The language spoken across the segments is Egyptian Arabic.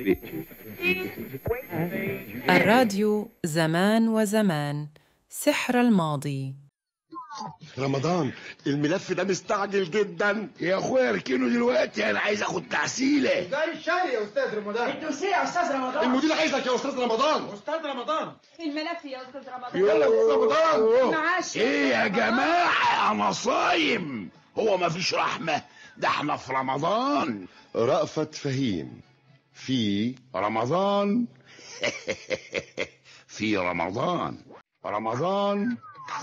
الراديو زمان وزمان سحر الماضي رمضان الملف ده مستعجل جدا يا اخويا اركنه دلوقتي انا عايز اخد تحصيله ده الشاي يا استاذ رمضان الدوسيه يا استاذ رمضان المدير عايزك يا استاذ رمضان استاذ رمضان الملف يا استاذ رمضان يلا يا استاذ رمضان معاش ايه يا جماعه انا صايم هو ما فيش رحمه ده احنا في رمضان رأفت فهيم في رمضان في رمضان رمضان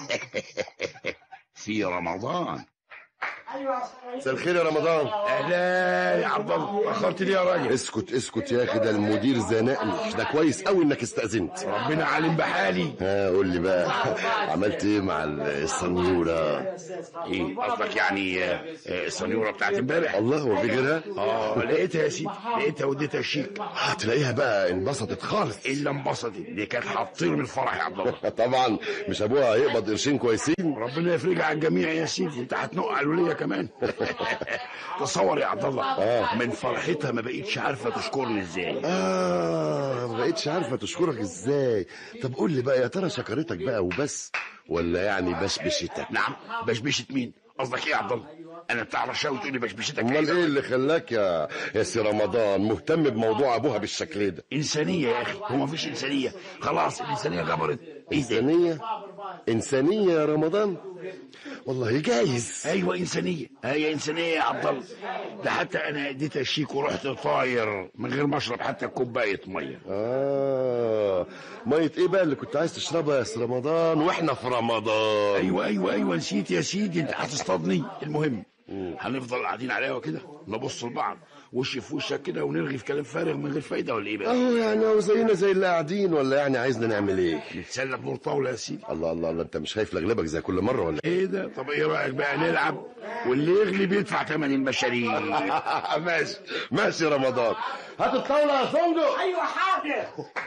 في رمضان مساء الخير يا رمضان اهلا يا عبد الله اخرت ليه يا راجل اسكت اسكت يا اخي ده المدير زنقني ده كويس قوي انك استأذنت ربنا عالم بحالي ها قول لي بقى عملت ايه مع السنيورة ايه قصدك يعني آه، آه، السنيوره بتاعت امبارح الله هو في غيرها اه لقيتها يا سيدي لقيتها وديتها الشيك هتلاقيها بقى انبسطت خالص الا انبسطت دي كانت هتطير من الفرح يا عبد الله طبعا مش ابوها هيقبض قرشين كويسين ربنا يفرجها على الجميع يا سيدي انت هتنق على الوليه كمان تصور يا عبد الله من فرحتها ما بقيتش عارفه تشكرني ازاي اه ما بقتش عارفه تشكرك ازاي طب قول لي بقى يا ترى شكرتك بقى وبس ولا يعني بشبشتك نعم بشبشت مين قصدك ايه يا عبد الله انا بتاع رشاوي تقول لي بشبشتك امال ايه اللي خلاك يا يا سي رمضان مهتم بموضوع ابوها بالشكل ده انسانيه يا اخي هو ما فيش انسانيه خلاص الانسانيه جبرت ايه ده انسانيه انسانيه يا رمضان والله جايز ايوه انسانيه هي انسانيه يا عبد الله ده حتى انا اديتها الشيك ورحت طاير من غير ما اشرب حتى كوبايه ميه اه ميه ايه بقى اللي كنت عايز تشربها يا سي رمضان واحنا في رمضان ايوه ايوه ايوه نسيت يا سيدي انت هتصطادني المهم هنفضل قاعدين عليها كده نبص لبعض وش في وشك كده ونرغي في كلام فارغ من غير فايده ولا ايه بقى اهو يعني هو زينا زي اللي قاعدين ولا يعني عايزنا نعمل ايه نتسلى بدور طاوله يا سيدي الله الله الله انت مش خايف لاغلبك زي كل مره ولا ايه ده طب ايه رايك بقى نلعب واللي يغلب يدفع ثمن المشاريع ماشي ماشي يا رمضان هات الطاوله يا فندق ايوه حاضر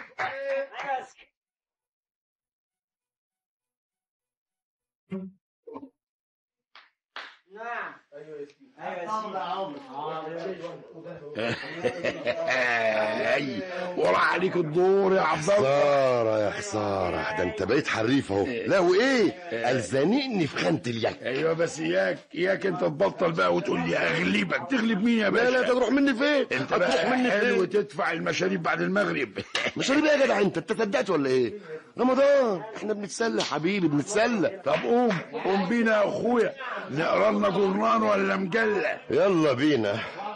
نعم اي ورا عليك الدور يا عبد الله خسارة يا خسارة ده انت بقيت حريف اهو لا وايه قال زانقني في خانة اليك ايوه بس اياك اياك انت تبطل بقى وتقول لي اغلبك تغلب مين يا باشا لا لا تروح مني فين انت هتروح بقى مني حلو فين تدفع المشاريب بعد المغرب مش هنبقى يا جدع انت انت صدقت ولا ايه رمضان احنا بنتسلى حبيبي بنتسلى طب قوم قوم بينا يا اخويا نقرا لنا جورنان ولا مجله يلا بينا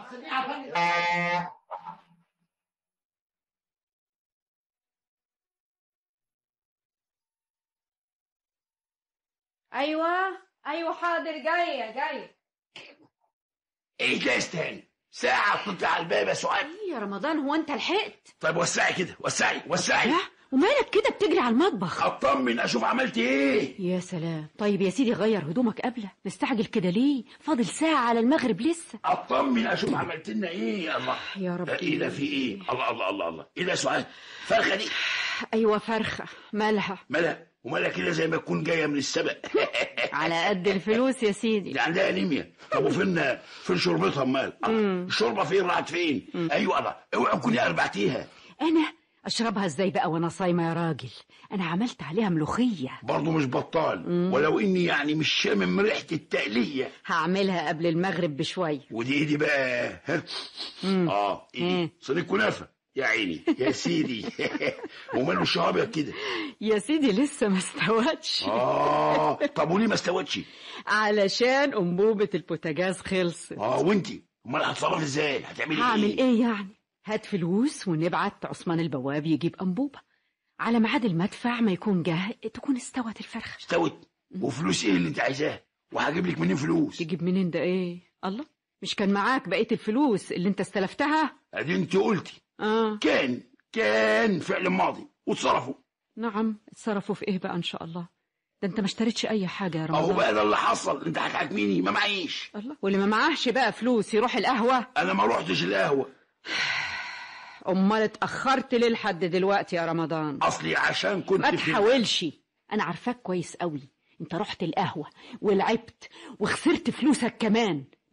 ايوه ايوه حاضر جايه جايه ايه ده استنى ساعة كنت على الباب يا سؤال إيه يا رمضان هو انت لحقت طيب وسعي كده وسعي وسعي لا ومالك كده بتجري على المطبخ اطمن اشوف عملت ايه يا سلام طيب يا سيدي غير هدومك قبله مستعجل كده ليه فاضل ساعة على المغرب لسه اطمن اشوف عملت لنا ايه يا الله يا رب ايه ده في ايه الله الله الله الله ايه ده يا سؤال فرخه دي ايوه فرخة مالها مالها ومالها كده زي ما تكون جايه من السبق على قد الفلوس يا سيدي دي عندها انيميا طب وفين فين شربتها امال الله، الشوربه فين راحت فين ايوه الله اوعى تكوني اربعتيها انا اشربها ازاي بقى وانا صايمة يا راجل انا عملت عليها ملوخية برضه مش بطال ولو اني يعني مش شامم ريحه التقليه هعملها قبل المغرب بشوية ودي ايه دي بقى ها اه ايه مم. دي صينيه كنافه يا عيني يا سيدي وماله الشعر ابيض كده يا سيدي لسه ما استوتش اه طب وليه ما استوتش علشان انبوبة البوتاجاز خلصت اه وانتي امال هتصرفي ازاي هتعملي هعمل ايه يعني هات فلوس ونبعت عثمان البواب يجيب انبوبة على ميعاد المدفع ما يكون جه تكون استوت الفرخة استوت وفلوس ايه اللي انت عايزاها وهجيب لك منين فلوس تجيب منين ده ايه الله مش كان معاك بقية الفلوس اللي انت استلفتها ادي انت قلتي اه كان كان فعل ماضي وتصرفوا نعم اتصرفوا في ايه بقى ان شاء الله ده انت ما اشتريتش اي حاجة يا اهو رمضان بقى ده اللي حصل انت هتحاكميني ما معيش الله واللي ما معاهش بقى فلوس يروح القهوة انا ما روحتش القهوه امال اتأخرت ليه لحد دلوقتي يا رمضان اصلي عشان كنت ما في تحاولش انا عارفاك كويس قوي انت رحت القهوة ولعبت وخسرت فلوسك كمان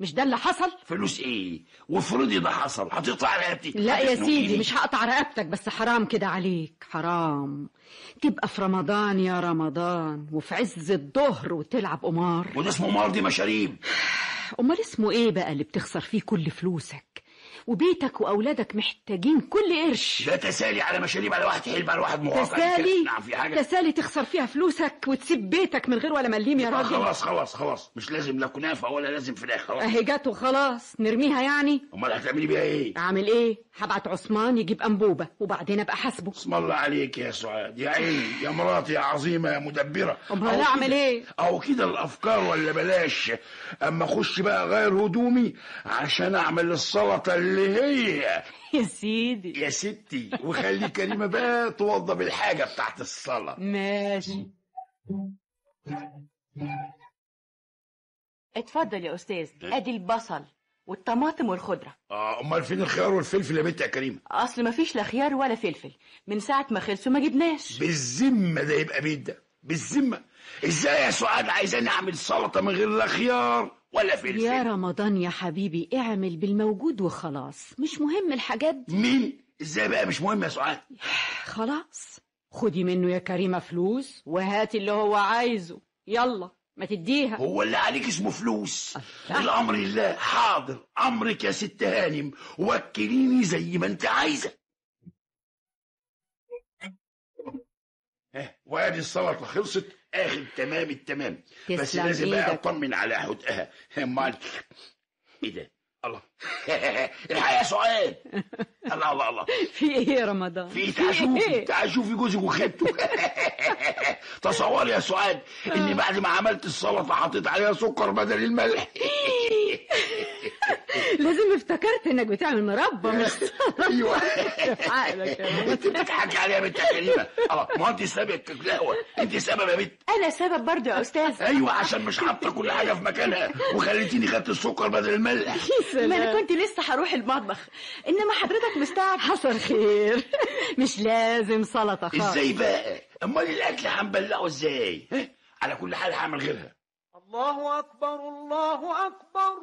مش ده اللي حصل فلوس ايه وافرضي ده حصل هتقطع رقبتي لا يا هتخنقيني. سيدي مش هقطع رقبتك بس حرام كده عليك حرام تبقى في رمضان يا رمضان وفي عز الظهر وتلعب قمار وده اسمه مرضي مشاريب امال اسمه ايه بقى اللي بتخسر فيه كل فلوسك وبيتك واولادك محتاجين كل قرش ده تسالي على مشاريب على واحد حلب على واحد مغاطى تسالي نعم في حاجه تسالي تخسر فيها فلوسك وتسيب بيتك من غير ولا مليم يا آه، راجل خلاص خلاص خلاص مش لازم لا كنافه ولا لازم فراخ خلاص اهي جت وخلاص نرميها يعني امال هتعملي بيها ايه اعمل ايه هبعت عثمان يجيب انبوبه وبعدين ابقى حاسبه اسم الله عليك يا سعاد يا عيني يا مراتي يا عظيمه يا مدبره امال أهو اعمل كده- ايه اهو كده الافكار ولا بلاش اما اخش بقى غير هدومي عشان اعمل السلطه اللي هي يا سيدي يا ستي وخلي كريمه بقى توضب الحاجه بتاعت الصلاه ماشي اتفضل يا استاذ ادي البصل والطماطم والخضره اه امال فين الخيار والفلفل يا بنت يا كريمه اصل مفيش لا خيار ولا فلفل من ساعه ما خلصوا ما جبناش بالذمه ده يبقى بيت ده بالذمه ازاي يا سعاد عايزاني اعمل سلطه من غير لا خيار ولا فلفل يا رمضان يا حبيبي اعمل بالموجود وخلاص مش مهم الحاجات دي مين ازاي بقى مش مهم يا سعاد خلاص خدي منه يا كريمة فلوس وهاتي اللي هو عايزه يلا ما تديها هو اللي عليك اسمه فلوس الله. الامر لله حاضر امرك يا ست هانم وكليني زي ما انت عايزه ها وادي السلطه خلصت اخد تمام التمام بس تسلم لازم بقى إيدك. اطمن على حدقها امال ايه ده الله الحقيقه يا سعاد الله الله الله في ايه يا رمضان في تعال شوفي تعال شوفي جوزك وخدته تصوري يا سعاد اني بعد ما عملت السلطه حطيت عليها سكر بدل الملح لازم افتكرت انك بتعمل مربى مش ايوه عقلك يا رمضان. انت بتضحكي عليها يا بنت يا كريمه الله ما انت سبب القهوه انت سبب يا بنت انا سبب برضه يا استاذ ايوه عشان مش حاطه كل حاجه في مكانها وخليتيني خدت السكر بدل الملح ما انا كنت لسه هروح المطبخ انما حضرتك مستعجل حصل خير مش لازم سلطة خالص ازاي بقى امال الاكل هنبلعه ازاي ها؟ على كل حال هعمل غيرها الله أكبر الله أكبر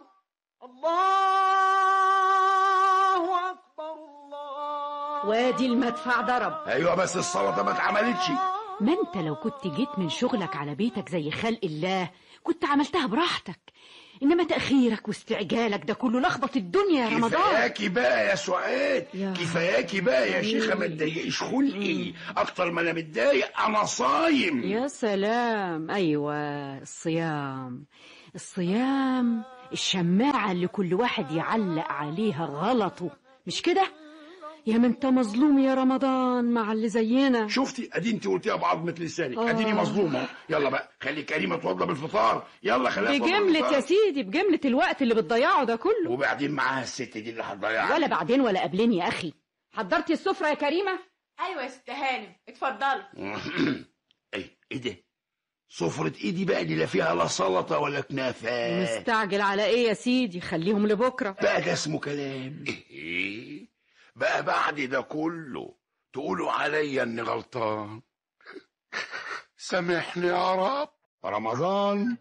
الله أكبر الله وادي المدفع ضرب ايوه بس السلطه ما اتعملتش ما انت لو كنت جيت من شغلك على بيتك زي خلق الله كنت عملتها براحتك انما تأخيرك واستعجالك ده كله لخبط الدنيا يا رمضان كفاياكي بقى يا سعاد يا كفاياكي بقى يا شيخه ما تضايقيش خلقي اكتر ما انا متضايق انا صايم يا سلام ايوه الصيام الصيام الشماعة اللي كل واحد يعلق عليها غلطه مش كده يا ما انت مظلوم يا رمضان مع اللي زينا شفتي ادي انت قلتيها بعظمه لسانك آه. اديني مظلومه يلا بقى خلي كريمه توضب الفطار يلا خليها توضب بجملة الفطار. يا سيدي بجملة الوقت اللي بتضيعه ده كله وبعدين معاها الست دي اللي هتضيعها ولا بعدين ولا قبلين يا اخي حضرتي السفرة يا كريمة ايوه يا ست هانم اتفضلوا ايه ايه ده سفرة ايدي بقى اللي لا فيها لا سلطه ولا كنافه مستعجل على ايه يا سيدي خليهم لبكرة بقى ده اسمه كلام إيه؟ بقى بعد ده كله تقولوا عليا اني غلطان سامحني يا رب رمضان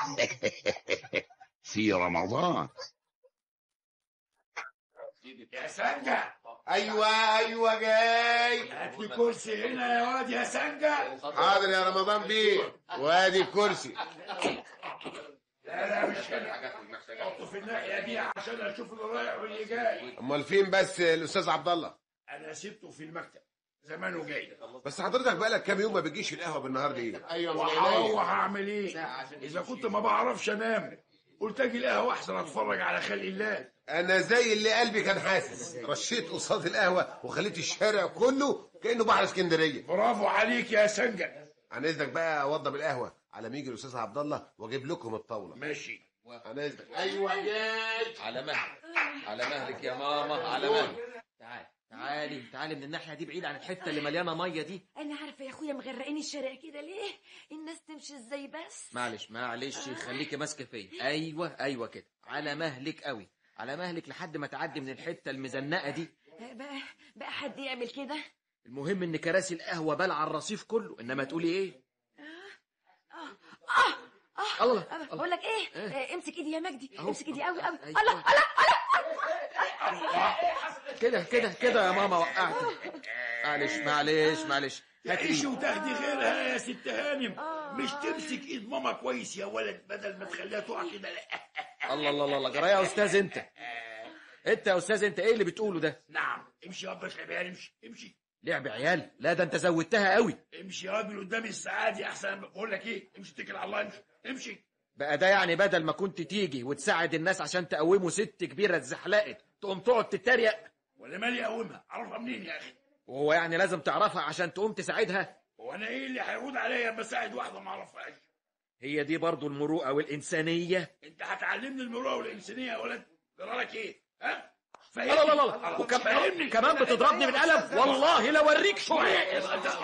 في رمضان يا سنجة ايوه ايوه جاي هات لي كرسي هنا يا واد يا سنجة حاضر يا رمضان بيه وادي الكرسي لا لا مش هنا حطه في الناحية دي عشان اشوف اللي رايح واللي جاي امال فين بس الاستاذ عبد الله انا سبته في المكتب زمانه جاي بس حضرتك بقالك كام يوم ما بتجيش القهوه بالنهار دي ايوه وهروح اعمل ايه اذا كنت ما بعرفش انام قلت اجي القهوه احسن اتفرج على خلق الله انا زي اللي قلبي كان حاسس رشيت قصاد القهوه وخليت الشارع كله كانه بحر اسكندريه برافو عليك يا سنجة عن اذنك بقى اوضب القهوه على ما يجي الاستاذ عبد الله واجيب لكم الطاوله ماشي عن اذنك ايوه جاي على مهلك على مهلك يا ماما على مهلك تعالي تعالي تعالي من الناحية دي بعيد عن الحتة اللي مليانة مية دي انا عارفه يا اخويا مغرقين الشارع كده ليه الناس تمشي ازاي بس معلش معلش خليكي ماسكة فيا أيوة أيوة كده على مهلك قوي على مهلك لحد ما تعدي من الحتة المزنقة دي بقى بقى حد يعمل كده المهم إن كراسي القهوة بلع الرصيف كله إنما تقولي إيه اه اه الله، آه، الله. بقول لك ايه آه، امسك ايدي يا مجدي أهو. امسك ايدي قوي قوي أيوة. الله الله كده كده كده يا ماما وقعتي معلش معلش معلش هات تعيشي ايدي وتاخدي غيرها يا ست هانم مش تمسك ايد ماما كويس يا ولد بدل ما تخليها تقع كده لا الله الله الله الله جرى يا استاذ انت انت يا استاذ انت ايه اللي بتقوله ده نعم امشي يا ابا العيال امشي امشي لعب عيال لا ده انت زودتها قوي امشي يا راجل قدام السعادة احسن بقول لك ايه امشي اتكل على الله امشي امشي بقى ده يعني بدل ما كنت تيجي وتساعد الناس عشان تقوموا ست كبيره اتزحلقت تقوم تقعد تتريق ولا مالي اقومها اعرفها منين يا اخي وهو يعني لازم تعرفها عشان تقوم تساعدها وانا ايه اللي هيعود عليا اما اساعد واحده ما اعرفهاش هي دي برضو المروءه والانسانيه انت هتعلمني المروءه والانسانيه يا ولد جرالك ايه ها لا لا لا لا وكم كمان بتضربني بالقلم والله لا اوريك شويه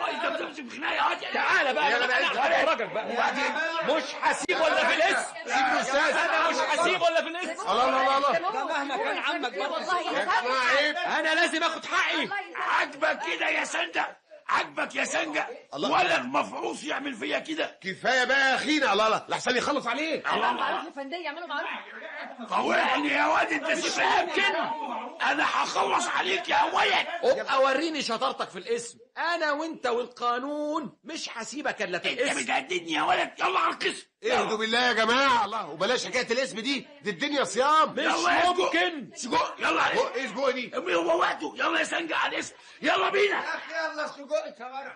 تعالى بقى يلا انا بقى. بقى هفرجك بقى وبعدين مش هسيب ولا في الاسم سيبه استاذ انا مش هسيب ولا في الاسم الله الله الله الله ده مهما كان عمك برضه والله يا اسمع عيب انا لازم اخد حقي عاجبك كده يا سنجة عاجبك يا سنجة الله. ولد مفعوص يعمل فيا كده كفايه بقى يا اخينا الله الله لحسن يخلص عليك معروف يا فندية اعملوا معروف طوعني يا واد انت مش فاهم انا هخلص عليك يا ولد ابقى وريني شطارتك في الاسم انا وانت والقانون مش هسيبك الا في انت الاسم بتهددني يا ولد يلا على القسم اهدوا بالله يا جماعه الله وبلاش حكايه الاسم دي دي الدنيا صيام مش يلا يا سجق. ممكن سجق يلا عليك هو ايه اسبوع دي امي هو وقته يلا يا سنجة على الاسم يلا بينا يلا سجق كمان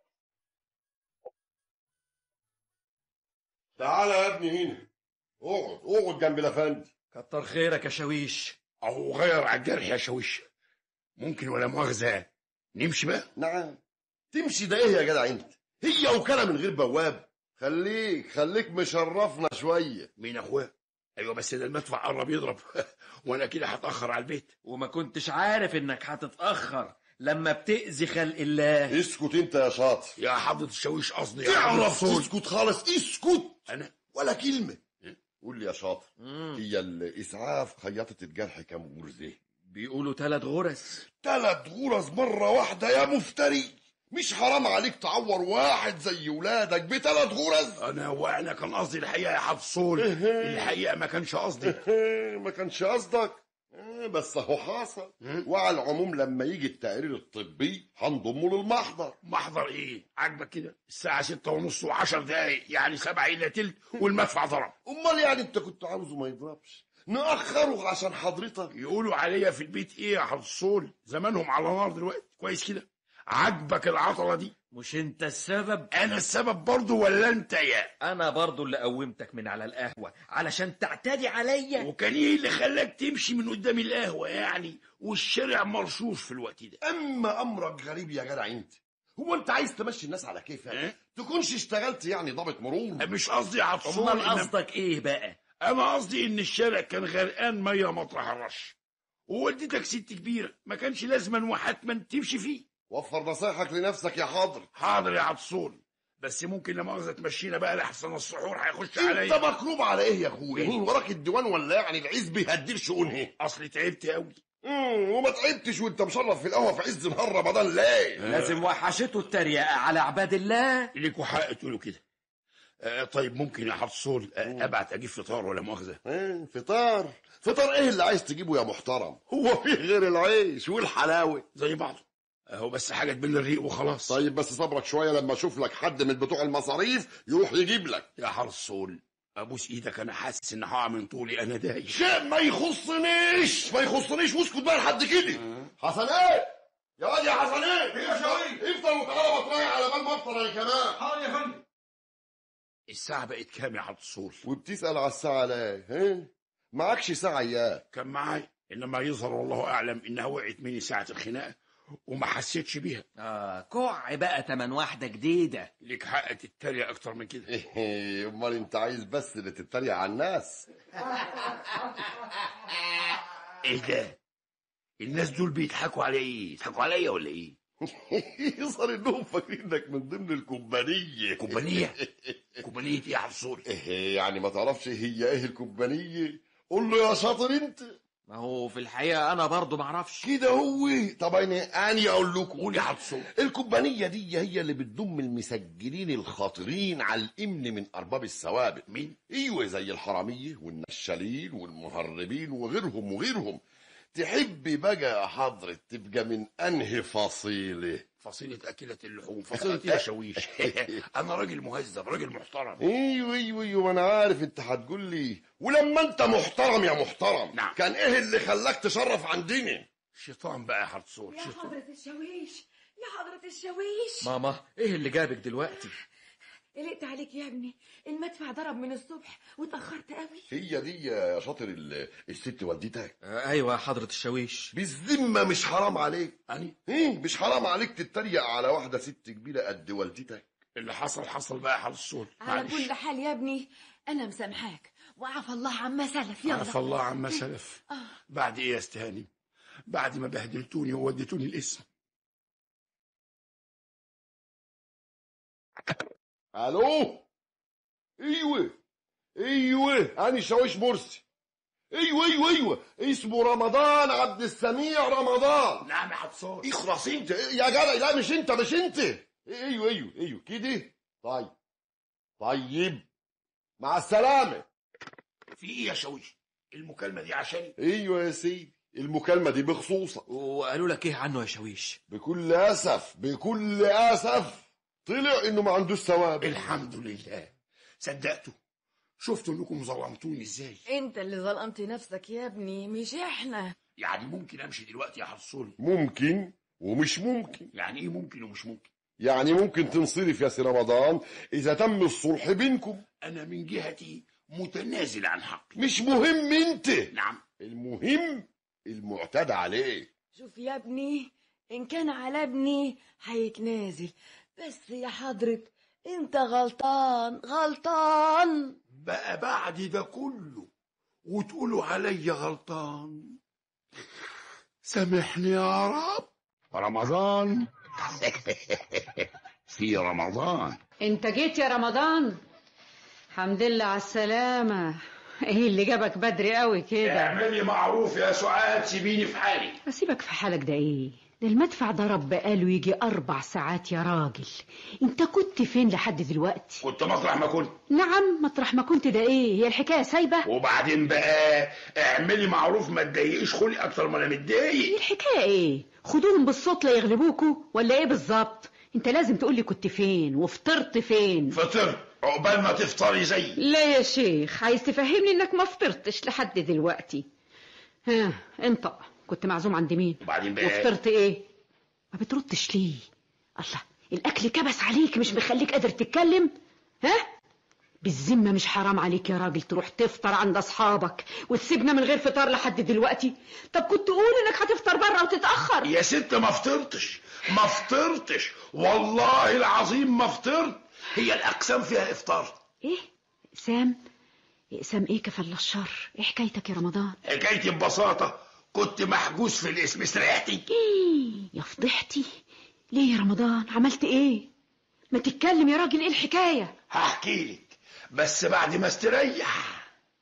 تعالى يا ابني هنا اقعد اقعد جنب الافندي كتر خيرك يا شاويش اهو غير على الجرح يا شاويش ممكن ولا مؤاخذة نمشي بقى نعم تمشي ده ايه يا جدع انت هي وكاله من غير بواب خليك خليك مشرفنا شويه مين اخويا ايوه بس ده المدفع قرب يضرب وانا كده هتاخر على البيت وما كنتش عارف انك هتتاخر لما بتاذي خلق الله اسكت انت يا شاطر يا حضرة الشاويش قصدي يا حضرة تعرف الصول. تسكت خالص اسكت انا ولا كلمه إيه؟ قول لي يا شاطر هي الاسعاف خيطت الجرح كام غرزه بيقولوا ثلاث غرز تلات غرز مرة واحدة يا مفتري مش حرام عليك تعور واحد زي ولادك بتلات غرز انا وانا كان قصدي الحقيقه يا حضرة الصول الحقيقه ما كانش قصدي ما كانش قصدك آه، بس اهو حصل وعلى العموم لما يجي التقرير الطبي هنضمه للمحضر محضر ايه عاجبك كده الساعه ستة ونص وعشر دقايق يعني سبعة الا تلت والمدفع ضرب امال يعني انت كنت عاوزه ما يضربش نأخره عشان حضرتك يقولوا عليا في البيت ايه يا حضرة الصول زمانهم على نار دلوقتي كويس كده عاجبك العطله دي مش انت السبب انا السبب برضو ولا انت يا انا برضو اللي قومتك من على القهوه علشان تعتدي عليا وكان ايه اللي خلاك تمشي من قدام القهوه يعني والشارع مرشوش في الوقت ده اما امرك غريب يا جدع انت هو انت عايز تمشي الناس على كيفك إيه؟ تكونش اشتغلت يعني ضابط مرور مش قصدي يا حضرة الصول امال إن- قصدك ايه بقى انا قصدي ان الشارع كان غرقان ميه مطرح الرش ووالدتك ست كبيره ما كانش لازما وحتما تمشي فيه وفر نصايحك لنفسك يا حاضر حاضر يا عطسون بس ممكن لما مؤاخذة تمشينا بقى لحسن السحور هيخش انت عليا مكروب على ايه يا اخويا مين وراك الديوان ولا يعني العز بيهدير شؤونه اصل تعبت قوي امم وما تعبتش وانت مشرف في القهوه في عز نهار رمضان ليه لازم وحشته التريقه على عباد الله ليكوا حق تقولوا كده آه طيب ممكن يا حطسول آه ابعت اجيب فطار ولا مؤاخذه ايه فطار فطار ايه اللي عايز تجيبه يا محترم هو فيه غير العيش والحلاوه زي بعضه اهو بس حاجه تبل الريق وخلاص طيب بس صبرك شويه لما اشوف لك حد من بتوع المصاريف يروح يجيب لك يا حرصول ابوس ايدك انا حاسس ان هقع من طولي انا دايش شيء ما يخصنيش ما يخصنيش واسكت بقى لحد كده حسنات يا واد يا حسنات ايه يا شوقي؟ افطر وتعالى بطرايا على بال ما افطر انا كمان حاضر يا فندم الساعه بقت كام يا حرصول وبتسال على الساعه ليه ها معكش ساعه اياه كان معايا انما يظهر والله اعلم انها وقعت مني ساعه الخناقه وما حسيتش بيها اه كوع بقى تمن واحده جديده ليك حق تتريق اكتر من كده إيه، امال انت عايز بس اللي تتريق على الناس ايه ده الناس دول بيضحكوا على ايه يضحكوا عليا ولا ايه يظهر انهم فاكرين انك من ضمن الكومبانيه كومبانيه كومبانيه ايه يا حرصول إيه يعني ما تعرفش هي ايه الكومبانيه قول له يا شاطر انت ما هو في الحقيقه انا برضو معرفش كده هو طب انا اني اقول لكم قول يا حدصون الكوبانيه دي هي اللي بتضم المسجلين الخاطرين على الامن من ارباب السوابق مين؟ ايوه زي الحراميه والنشالين والمهربين وغيرهم وغيرهم تحبي بقى يا حضرة تبقى من انهي فصيله فصيلة أكلة اللحوم فصيلة يا شويش أنا راجل مهذب راجل محترم ايوه ايوه ايوه انا عارف انت هتقول لي ولما انت محترم يا محترم نعم. كان ايه اللي خلاك تشرف عندنا شيطان بقى يا حدصون يا شيطان حضرة الشاويش يا حضرة الشاويش ماما ايه اللي جابك دلوقتي قلقت عليك يا ابني المدفع ضرب من الصبح واتأخرت قوي هي دي يا شاطر ال- الست والدتك آه، ايوه يا حضره الشاويش بالذمة مش حرام عليك أني ايه مش حرام عليك تتريق على واحدة ست كبيرة قد والدتك اللي حصل حصل بقى يا حدصون على معلش كل حال يا ابني انا مسامحاك وعفى الله عما سلف يلا عفى الله عما سلف آه. بعد إيه يا استهاني بعد ما بهدلتوني ووديتوني الاسم الو ايوه ايوه انا شاويش مرسي ايوه ايوه ايوه اسمه رمضان عبد السميع رمضان نعم يا حدصون اخرس انت يا جدع لا مش انت مش انت ايوه ايوه ايوه كده طيب طيب مع السلامة في إيه يا شويش المكالمة دي عشاني ايوه يا سيدي المكالمة دي بخصوصك وقالوا لك ايه عنه يا شاويش بكل اسف بكل اسف طلع انه ما عندوش ثواب الحمد لله صدقتوا شفتوا انكم ظلمتوني ازاي انت اللي ظلمت نفسك يا ابني مش احنا يعني ممكن امشي دلوقتي يا حصولي ممكن ومش ممكن يعني ايه ممكن ومش ممكن يعني ممكن تنصرف يا سي رمضان اذا تم الصلح بينكم انا من جهتي متنازل عن حقي مش مهم انت نعم المهم المعتدى عليه شوف يا ابني ان كان على ابني هيتنازل بس يا حضرة انت غلطان غلطان بقى بعد ده كله وتقولوا عليا غلطان سامحني يا رب رمضان في رمضان انت جيت يا رمضان الحمد لله على السلامة ايه اللي جابك بدري قوي كده اعملي معروف يا سعاد سيبيني في حالي اسيبك في حالك ده ايه ده المدفع ضرب بقاله يجي اربع ساعات يا راجل انت كنت فين لحد دلوقتي كنت مطرح ما كنت نعم مطرح ما كنت ده ايه هي الحكايه سايبه وبعدين بقى اعملي معروف ما تضايقيش خلقي اكتر ما انا هي متضايق الحكايه ايه خدوهم بالصوت لا يغلبوكوا ولا ايه بالظبط انت لازم تقولي كنت فين وفطرت فين فطرت عقبال ما تفطري زيي لا يا شيخ عايز تفهمني انك ما فطرتش لحد دلوقتي ها انطق كنت معزوم عند مين وبعدين بقى وفطرت ايه ما بتردش ليه الله الاكل كبس عليك مش مخليك قادر تتكلم ها بالذمة مش حرام عليك يا راجل تروح تفطر عند أصحابك وتسيبنا من غير فطار لحد دلوقتي طب كنت قول إنك هتفطر بره وتتأخر يا ست ما فطرتش ما فطرتش والله العظيم ما فطرت هي الاقسام فيها افطار إيه إقسام إقسام إيه كفل الشر إيه حكايتك يا رمضان حكايتي ببساطه كنت محجوز في الاسم استريحتي إيه يا فضحتي ليه يا رمضان عملت إيه ما تتكلم يا راجل إيه الحكاية هحكي لك بس بعد ما استريح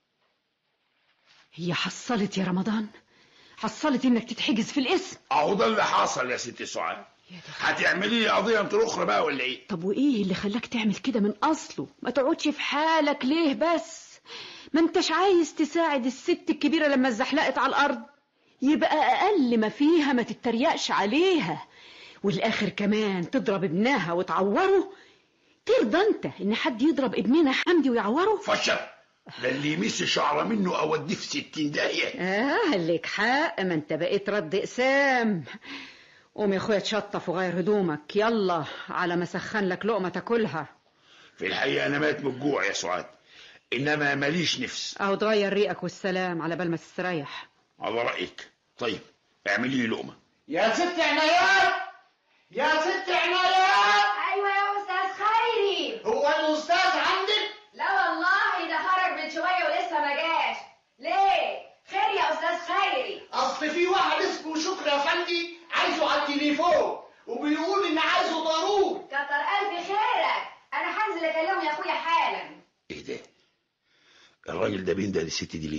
هي حصلت يا رمضان حصلت إنك تتحجز في الاسم اهو ده اللي حصل يا ست سعاد هتعملي لي قضيه انت اخرى بقى ولا ايه طب وإيه اللي خلاك تعمل كده من أصله ما تقعدش في حالك ليه بس ما انتش عايز تساعد الست الكبيرة لما اتزحلقت على الأرض يبقى أقل ما فيها ما تتريقش عليها والآخر كمان تضرب ابنها وتعوره ترضى انت ان حد يضرب ابننا حمدي ويعوره فشل ده اللي يمس شعره منه اوديه في ستين داهيه اه لك حق ما انت بقيت رد اقسام قوم يا اخويا تشطف وغير هدومك يلا على ما سخن لك لقمه تاكلها في الحقيقه انا مات من الجوع يا سعاد انما ماليش نفس او تغير ريقك والسلام على بال ما تستريح على رايك طيب اعملي لي لقمه يا ست عنايات يا ست عنايات ايوه يا استاذ خيري هو الاستاذ عندك لا والله ده خرج من شويه ولسه ما جاش ليه خير يا استاذ خيري اصل في واحد اسمه شكري يا فندي عايزه على التليفون وبيقول ان عايزه ضروري كتر الف خيرك انا هنزل اكلمه يا اخويا حالا ايه ده الراجل ده بين ده للست دي ليه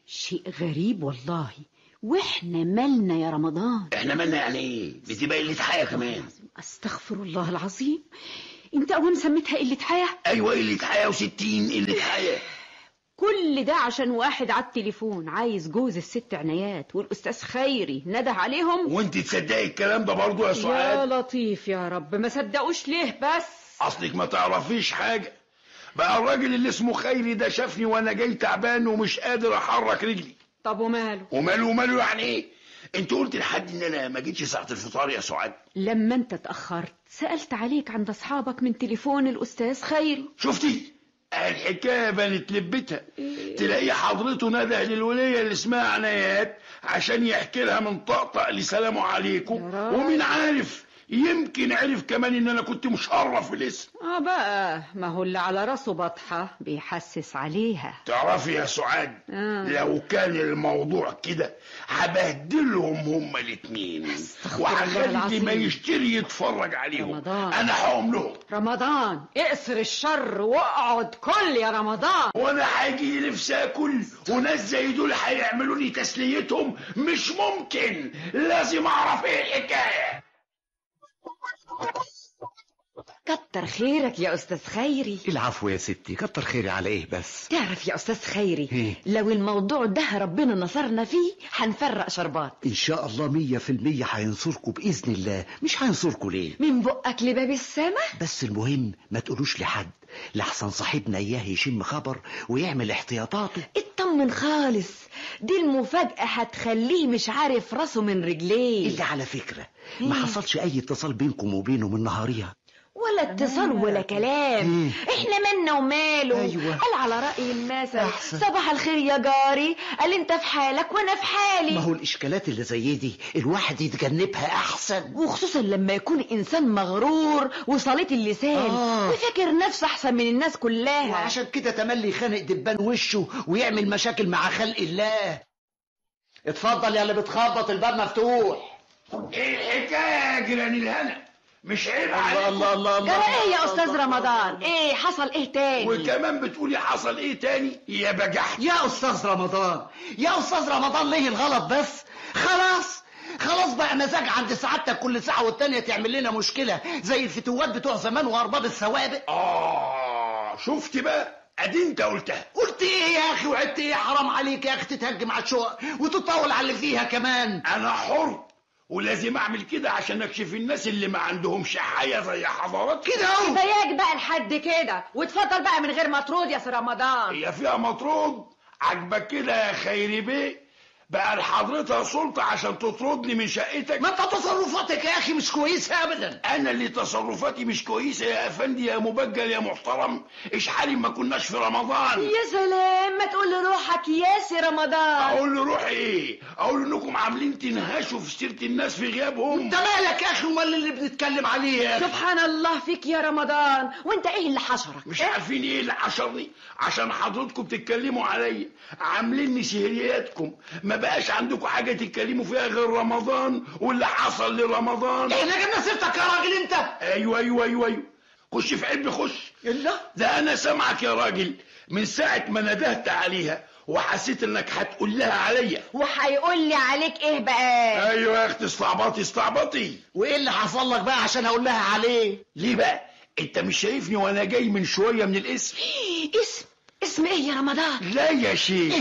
شيء غريب والله واحنا مالنا يا رمضان احنا مالنا يعني ايه بتبقى قله حياه كمان استغفر الله العظيم انت اول سميتها قلة حياة ايوه قله حياه وستين قله حياه كل ده عشان واحد على التليفون عايز جوز الست عنايات والاستاذ خيري نده عليهم وانت تصدقي الكلام ده برضه يا يا سعاد لطيف يا رب ما صدقوش ليه بس اصلك ما تعرفيش حاجه بقى الراجل اللي اسمه خيري ده شافني وانا جاي تعبان ومش قادر احرك رجلي طب وماله وماله وماله يعني ايه انت قلت لحد ان انا ما جيتش ساعه الفطار يا سعاد لما انت اتأخرت سألت عليك عند اصحابك من تليفون الاستاذ خيري شفتي الحكايه بنت لبتها تلاقي حضرته نده للوليه اللي اسمها عنايات عشان يحكي لها من طقطق لسلام عليكم راجل. ومين عارف يمكن عرف كمان ان انا كنت مشرف في الاسم اه بقى ما هو اللي على راسه بطحة بيحسس عليها تعرفي يا سعاد آه. لو كان الموضوع كده هبهدلهم هما الاتنين الله وهخلي العظيم. ما يشتري يتفرج عليهم رمضان. انا هقوم لهم رمضان اقصر الشر واقعد كل يا رمضان وانا هاجي نفسي اكل وناس زي دول هيعملوا لي تسليتهم مش ممكن لازم اعرف ايه الحكايه كتر خيرك يا استاذ خيري العفو يا ستي كتر خيري على ايه بس تعرف يا استاذ خيري إيه؟ لو الموضوع ده ربنا نصرنا فيه هنفرق شربات ان شاء الله مية في المية هينصركم باذن الله مش هينصركم ليه من بقك لباب السما بس المهم ما تقولوش لحد لحسن صاحبنا اياه يشم خبر ويعمل احتياطاته اطمن خالص دي المفاجأة هتخليه مش عارف راسه من رجليه اللي على فكرة ما حصلش اي اتصال بينكم وبينه من نهاريها ولا اتصال ولا كلام احنا مالنا وماله أيوة. قال على رأي المثل أحسن. صباح الخير يا جاري قال انت في حالك وانا في حالي ما هو الاشكالات اللي زي دي الواحد يتجنبها احسن وخصوصا لما يكون انسان مغرور وصليت اللسان آه. وفاكر نفسه احسن من الناس كلها وعشان كده تملي يخانق دبان وشه ويعمل مشاكل مع خلق الله اتفضل يا اللي بتخبط الباب مفتوح ايه الحكايه يا جيران الهنا مش عيب الله عليكم الله الله الله جرى ايه يا استاذ رمضان ايه حصل ايه تاني وكمان بتقولي حصل ايه تاني يا بجحت يا استاذ رمضان يا استاذ رمضان ليه الغلط بس خلاص خلاص بقى مزاج عند سعادتك كل ساعة والتانية تعمل لنا مشكلة زي الفتوات بتوع زمان وأرباب السوابق اه شفت بقى ادي انت قلتها قلت ايه يا اخي وعدت ايه حرام عليك يا اخي تتهجم على الشقق وتطول على اللي فيها كمان انا حر ولازم اعمل كده عشان اكشف الناس اللي ما عندهمش حياه زي حضراتكم كده اهو زيك بقى لحد كده واتفضل بقى من غير مطرود يا سي رمضان هي فيها مطرود عجبك كده يا خيري بيه بقى لحضرتها سلطة عشان تطردني من شقتك ما انت تصرفاتك يا اخي مش كويسة ابدا انا اللي تصرفاتي مش كويسة يا افندي يا مبجل يا محترم اشحالي ما كناش في رمضان يا سلام ما تقول لروحك يا سي رمضان اقول له روحي ايه اقول انكم عاملين تنهشوا في سيرة الناس في غيابهم انت مالك يا اخي ومال اللي بنتكلم عليه يا اخي سبحان الله فيك يا رمضان وانت ايه اللي حشرك مش عارفين ايه اللي حشرني عشان حضرتكم تتكلموا عليا عاملين سهرياتكم ما بقاش عندكم حاجة تتكلموا فيها غير رمضان واللي حصل لرمضان احنا جبنا سيرتك يا راجل انت ايوه ايوه ايوه ايوه خش في علبي خش الا ده انا سامعك يا راجل من ساعة ما ندهت عليها وحسيت انك هتقول لها عليا وهيقول لي عليك ايه بقى ايوه يا اختي استعبطي استعبطي وايه اللي حصل لك بقى عشان اقول لها عليه ليه بقى انت مش شايفني وانا جاي من شوية من الاسم اسم اسم ايه يا رمضان لا يا شيخ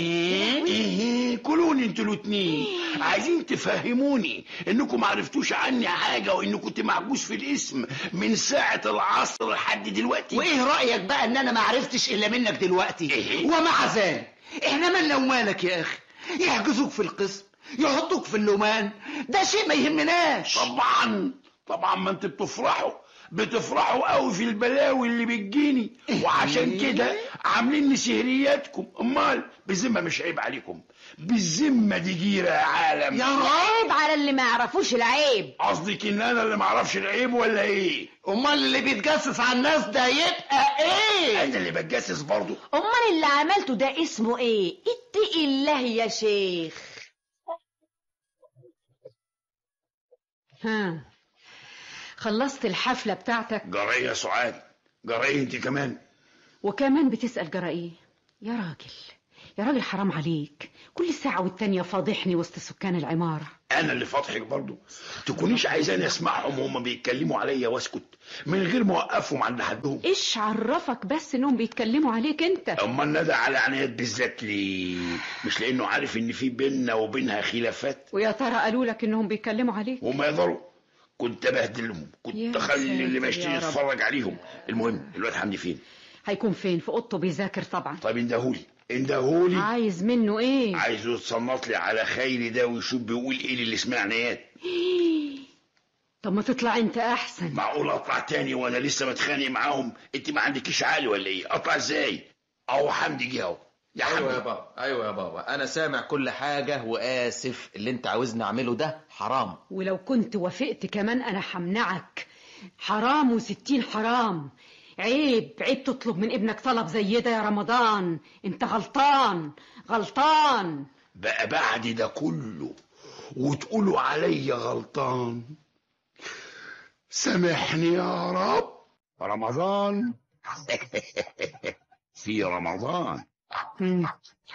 ايه كلوني انتوا الاتنين عايزين تفهموني انكم معرفتوش عني حاجة وان كنت محبوس في الاسم من ساعة العصر لحد دلوقتي وايه رايك بقى ان انا ما عرفتش الا منك دلوقتي إيه؟ ومع ذلك احنا مالنا ومالك يا اخي يحجزوك في القسم يحطوك في اللومان ده شيء ما يهمناش طبعا طبعا ما انت بتفرحوا بتفرحوا قوي في البلاوي اللي بتجيني وعشان كده عاملين لي سهرياتكم امال بالذمه مش عيب عليكم بالذمه دي جيره يا عالم يا راجل عيب على اللي ما يعرفوش العيب قصدك ان انا اللي معرفش العيب ولا ايه امال اللي بيتجسس على الناس ده يبقى ايه انا اللي بتجسس برضه امال اللي عملته ده اسمه ايه اتقي الله يا شيخ ها خلصت الحفلة بتاعتك جرايه يا سعاد جرايه انت كمان وكمان بتسأل جرى ايه يا راجل يا راجل حرام عليك كل ساعة والتانية فاضحني وسط سكان العمارة انا اللي فاضحك برضو تكونيش عايزاني اسمعهم وهم بيتكلموا عليا واسكت من غير ما اوقفهم عند حدهم ايش عرفك بس انهم بيتكلموا عليك انت اما ندى على عنايات بالذات ليه مش لانه عارف ان في بيننا وبينها خلافات ويا ترى قالوا لك انهم بيتكلموا عليك وما يقدروا كنت ابهدلهم كنت يا اخلي ساتر اللي يا بشتري رب. يتفرج عليهم المهم الواد حمدي فين هيكون فين في اوضته بيذاكر طبعا طيب اندهولي اندهولي عايز منه ايه عايزه يتصنط لي على خيري ده ويشوف بيقول ايه اللي اسمها عنايات طب ما تطلع انت احسن معقول اطلع تاني وانا لسه متخانق معاهم انت ما عندكيش عقل ولا ايه اطلع ازاي اهو حمدي جه اهو يا ايوه يا حمدي بابا ايوه يا بابا انا سامع كل حاجه واسف اللي انت عاوزني اعمله ده حرام ولو كنت وافقت كمان انا همنعك حرام وستين حرام عيب عيب تطلب من ابنك طلب زي ده يا رمضان انت غلطان غلطان بقى بعد ده كله وتقولوا عليا غلطان سامحني يا رب رمضان في رمضان مم.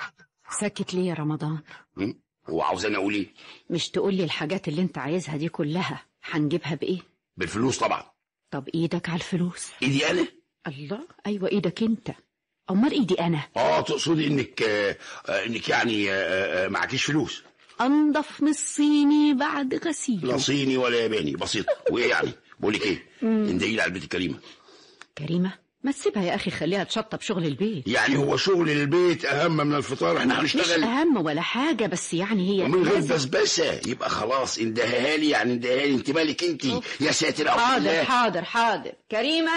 ساكت ليه يا رمضان م? هو عاوزاني اقول ايه مش تقولي الحاجات اللي انت عايزها دي كلها هنجيبها بايه بالفلوس طبعا طب ايدك على الفلوس ايدي انا الله ايوه ايدك انت امال ايدي انا اه تقصدي انك آه آه، انك يعني آه آه معكيش فلوس انضف من الصيني بعد غسيل لا صيني ولا ياباني بسيط وايه يعني بقول لك ايه اندهي لي على البيت الكريمه كريمه ما تسيبها يا اخي خليها تشطب شغل البيت يعني هو شغل البيت اهم من الفطار احنا مش هنشتغل اهم ولا حاجه بس يعني هي ومن غير لازم- بسبسه يبقى خلاص اندهها لي يعني اندهها لي انت مالك انت يا ساتر يا حاضر الله حاضر حاضر كريمه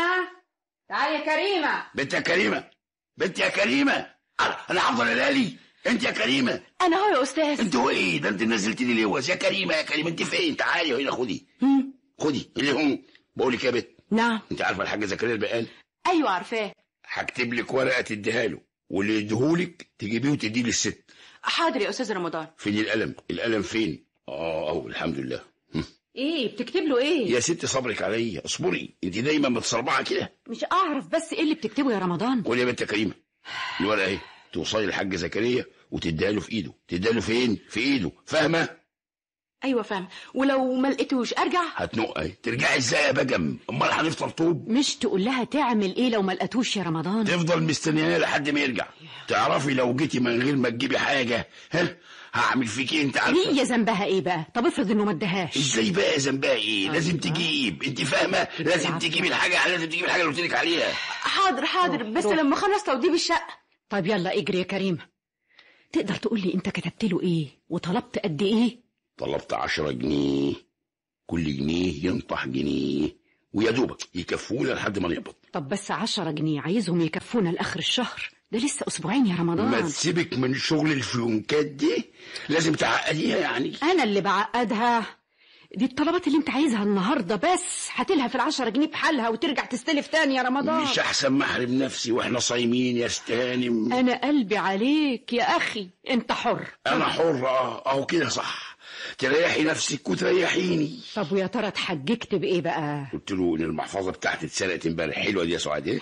تعالي يا كريمه بنت يا كريمه بنت يا كريمه انا هفضل الالي انت يا كريمه انا هو يا استاذ انت هو ايه ده انت نزلتني ليه يا كريمه يا كريمه انت فين تعالي هنا خدي خدي اللي هم بقول لك يا بنت نعم انت عارفه الحاج زكريا البقال ايوه عارفاه هكتب لك ورقه تديها له واللي يديهولك تجيبيه وتديه للست حاضر يا استاذ رمضان فين القلم القلم فين اه اهو الحمد لله هم. ايه بتكتب له ايه يا ست صبرك عليا اصبري انت دايما متصربعه كده مش اعرف بس ايه اللي بتكتبه يا رمضان قول يا بنت يا كريمه الورقه اهي توصلي للحاج زكريا وتديها له في ايده تديها له فين في ايده فاهمه ايوه فاهم ولو ما لقيتوش ارجع هتنق اهي ترجعي ازاي يا بجم امال هنفطر طوب مش تقول لها تعمل ايه لو ما لقيتوش يا رمضان تفضل مستنياه لحد ما يرجع تعرفي لو جيتي من غير ما تجيبي حاجه ها هعمل فيكي انت عارفه هي ذنبها ايه بقى طب افرض انه ما اداهاش ازاي بقى ذنبها ايه لازم تجيب انت فاهمه لازم تجيبي الحاجه لازم تجيبي الحاجه اللي قلت لك عليها حاضر حاضر بس روح. لما اخلص توضيب الشقه طيب يلا اجري يا كريمه تقدر تقول لي انت كتبت له ايه وطلبت قد ايه طلبت عشرة جنيه كل جنيه ينطح جنيه ويا دوبك يكفونا لحد ما نقبض طب بس عشرة جنيه عايزهم يكفونا لاخر الشهر ده لسه اسبوعين يا ما رمضان تسيبك من شغل الفيونكات دي لازم تعقديها يعني انا اللي بعقدها دي الطلبات اللي انت عايزها النهارده بس هاتلها في العشرة جنيه بحالها وترجع تستلف تاني يا رمضان مش احسن ما احرم نفسي واحنا صايمين يا استهانم انا قلبي عليك يا اخي انت حر انا حر اه اهو كده صح تريحي نفسك وتريحيني طب ويا ترى اتحججت بايه بقى قلت له ان المحفظه بتاعتي اتسرقت امبارح حلوه دي يا سعاد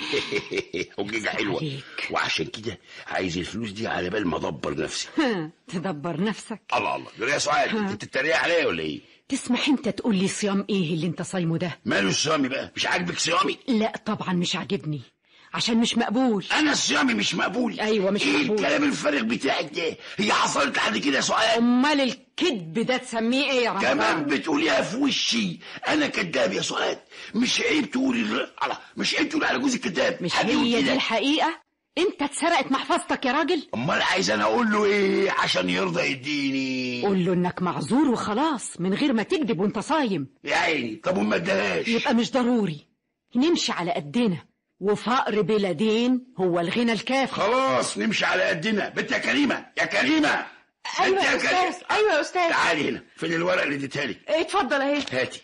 حجيجه حلوه عليك. وعشان كده عايز الفلوس دي على بال ما ادبر نفسي تدبر نفسك الله الله جرى يا سعاد انت بتتريق عليا ولا ايه تسمح انت تقول لي صيام ايه اللي انت صايمه ده ماله صيامي بقى مش عاجبك صيامي لا طبعا مش عاجبني عشان مش مقبول انا صيامي مش مقبول ايوه مش ايه مقبول الكلام الفارغ بتاعك ده هي حصلت لحد كده يا سعاد امال الكذب ده تسميه ايه يا رمضان كمان بتقوليها في وشي انا كذاب يا سعاد مش عيب تقولي على مش عيب تقولي على جوزك كذاب مش حد يقول هي دي كده. الحقيقه انت اتسرقت محفظتك يا راجل امال عايز انا اقول له ايه عشان يرضى يديني قول له انك معذور وخلاص من غير ما تكذب وانت صايم يا عيني طب وما اداهاش يبقى مش ضروري نمشي على قدنا وفقر بلا دين هو الغنى الكافي خلاص نمشي على قدنا بنت يا كريمه يا كريمه ايوه بنت يا كريمة. استاذ ايوه يا استاذ تعالي هنا فين الورقه اللي اديتها لي اتفضل اهي هاتي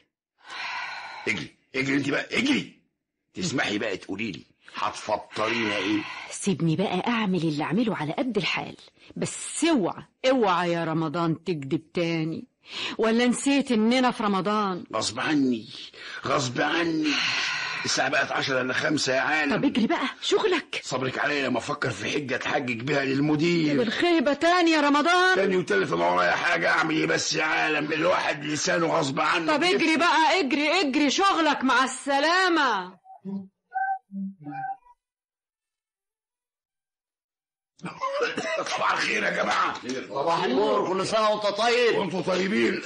اجري اجري انت بقى اجري تسمحي بقى تقولي لي هتفطرينا ايه سيبني بقى اعمل اللي اعمله على قد الحال بس اوعى اوعى يا رمضان تكذب تاني ولا نسيت اننا في رمضان غصب عني غصب عني الساعة بقت عشرة إلا خمسة يا عالم طب اجري بقى شغلك صبرك عليا لما أفكر في حجة أتحجج بيها للمدير والخيبة تاني يا رمضان تاني وتالت أنا ورايا حاجة أعمل إيه بس يا عالم الواحد لسانه غصب عنه طب اجري بقى اجري اجري شغلك مع السلامة صباح الخير يا جماعة صباح النور كل سنه وانت طيب وانتوا طيبين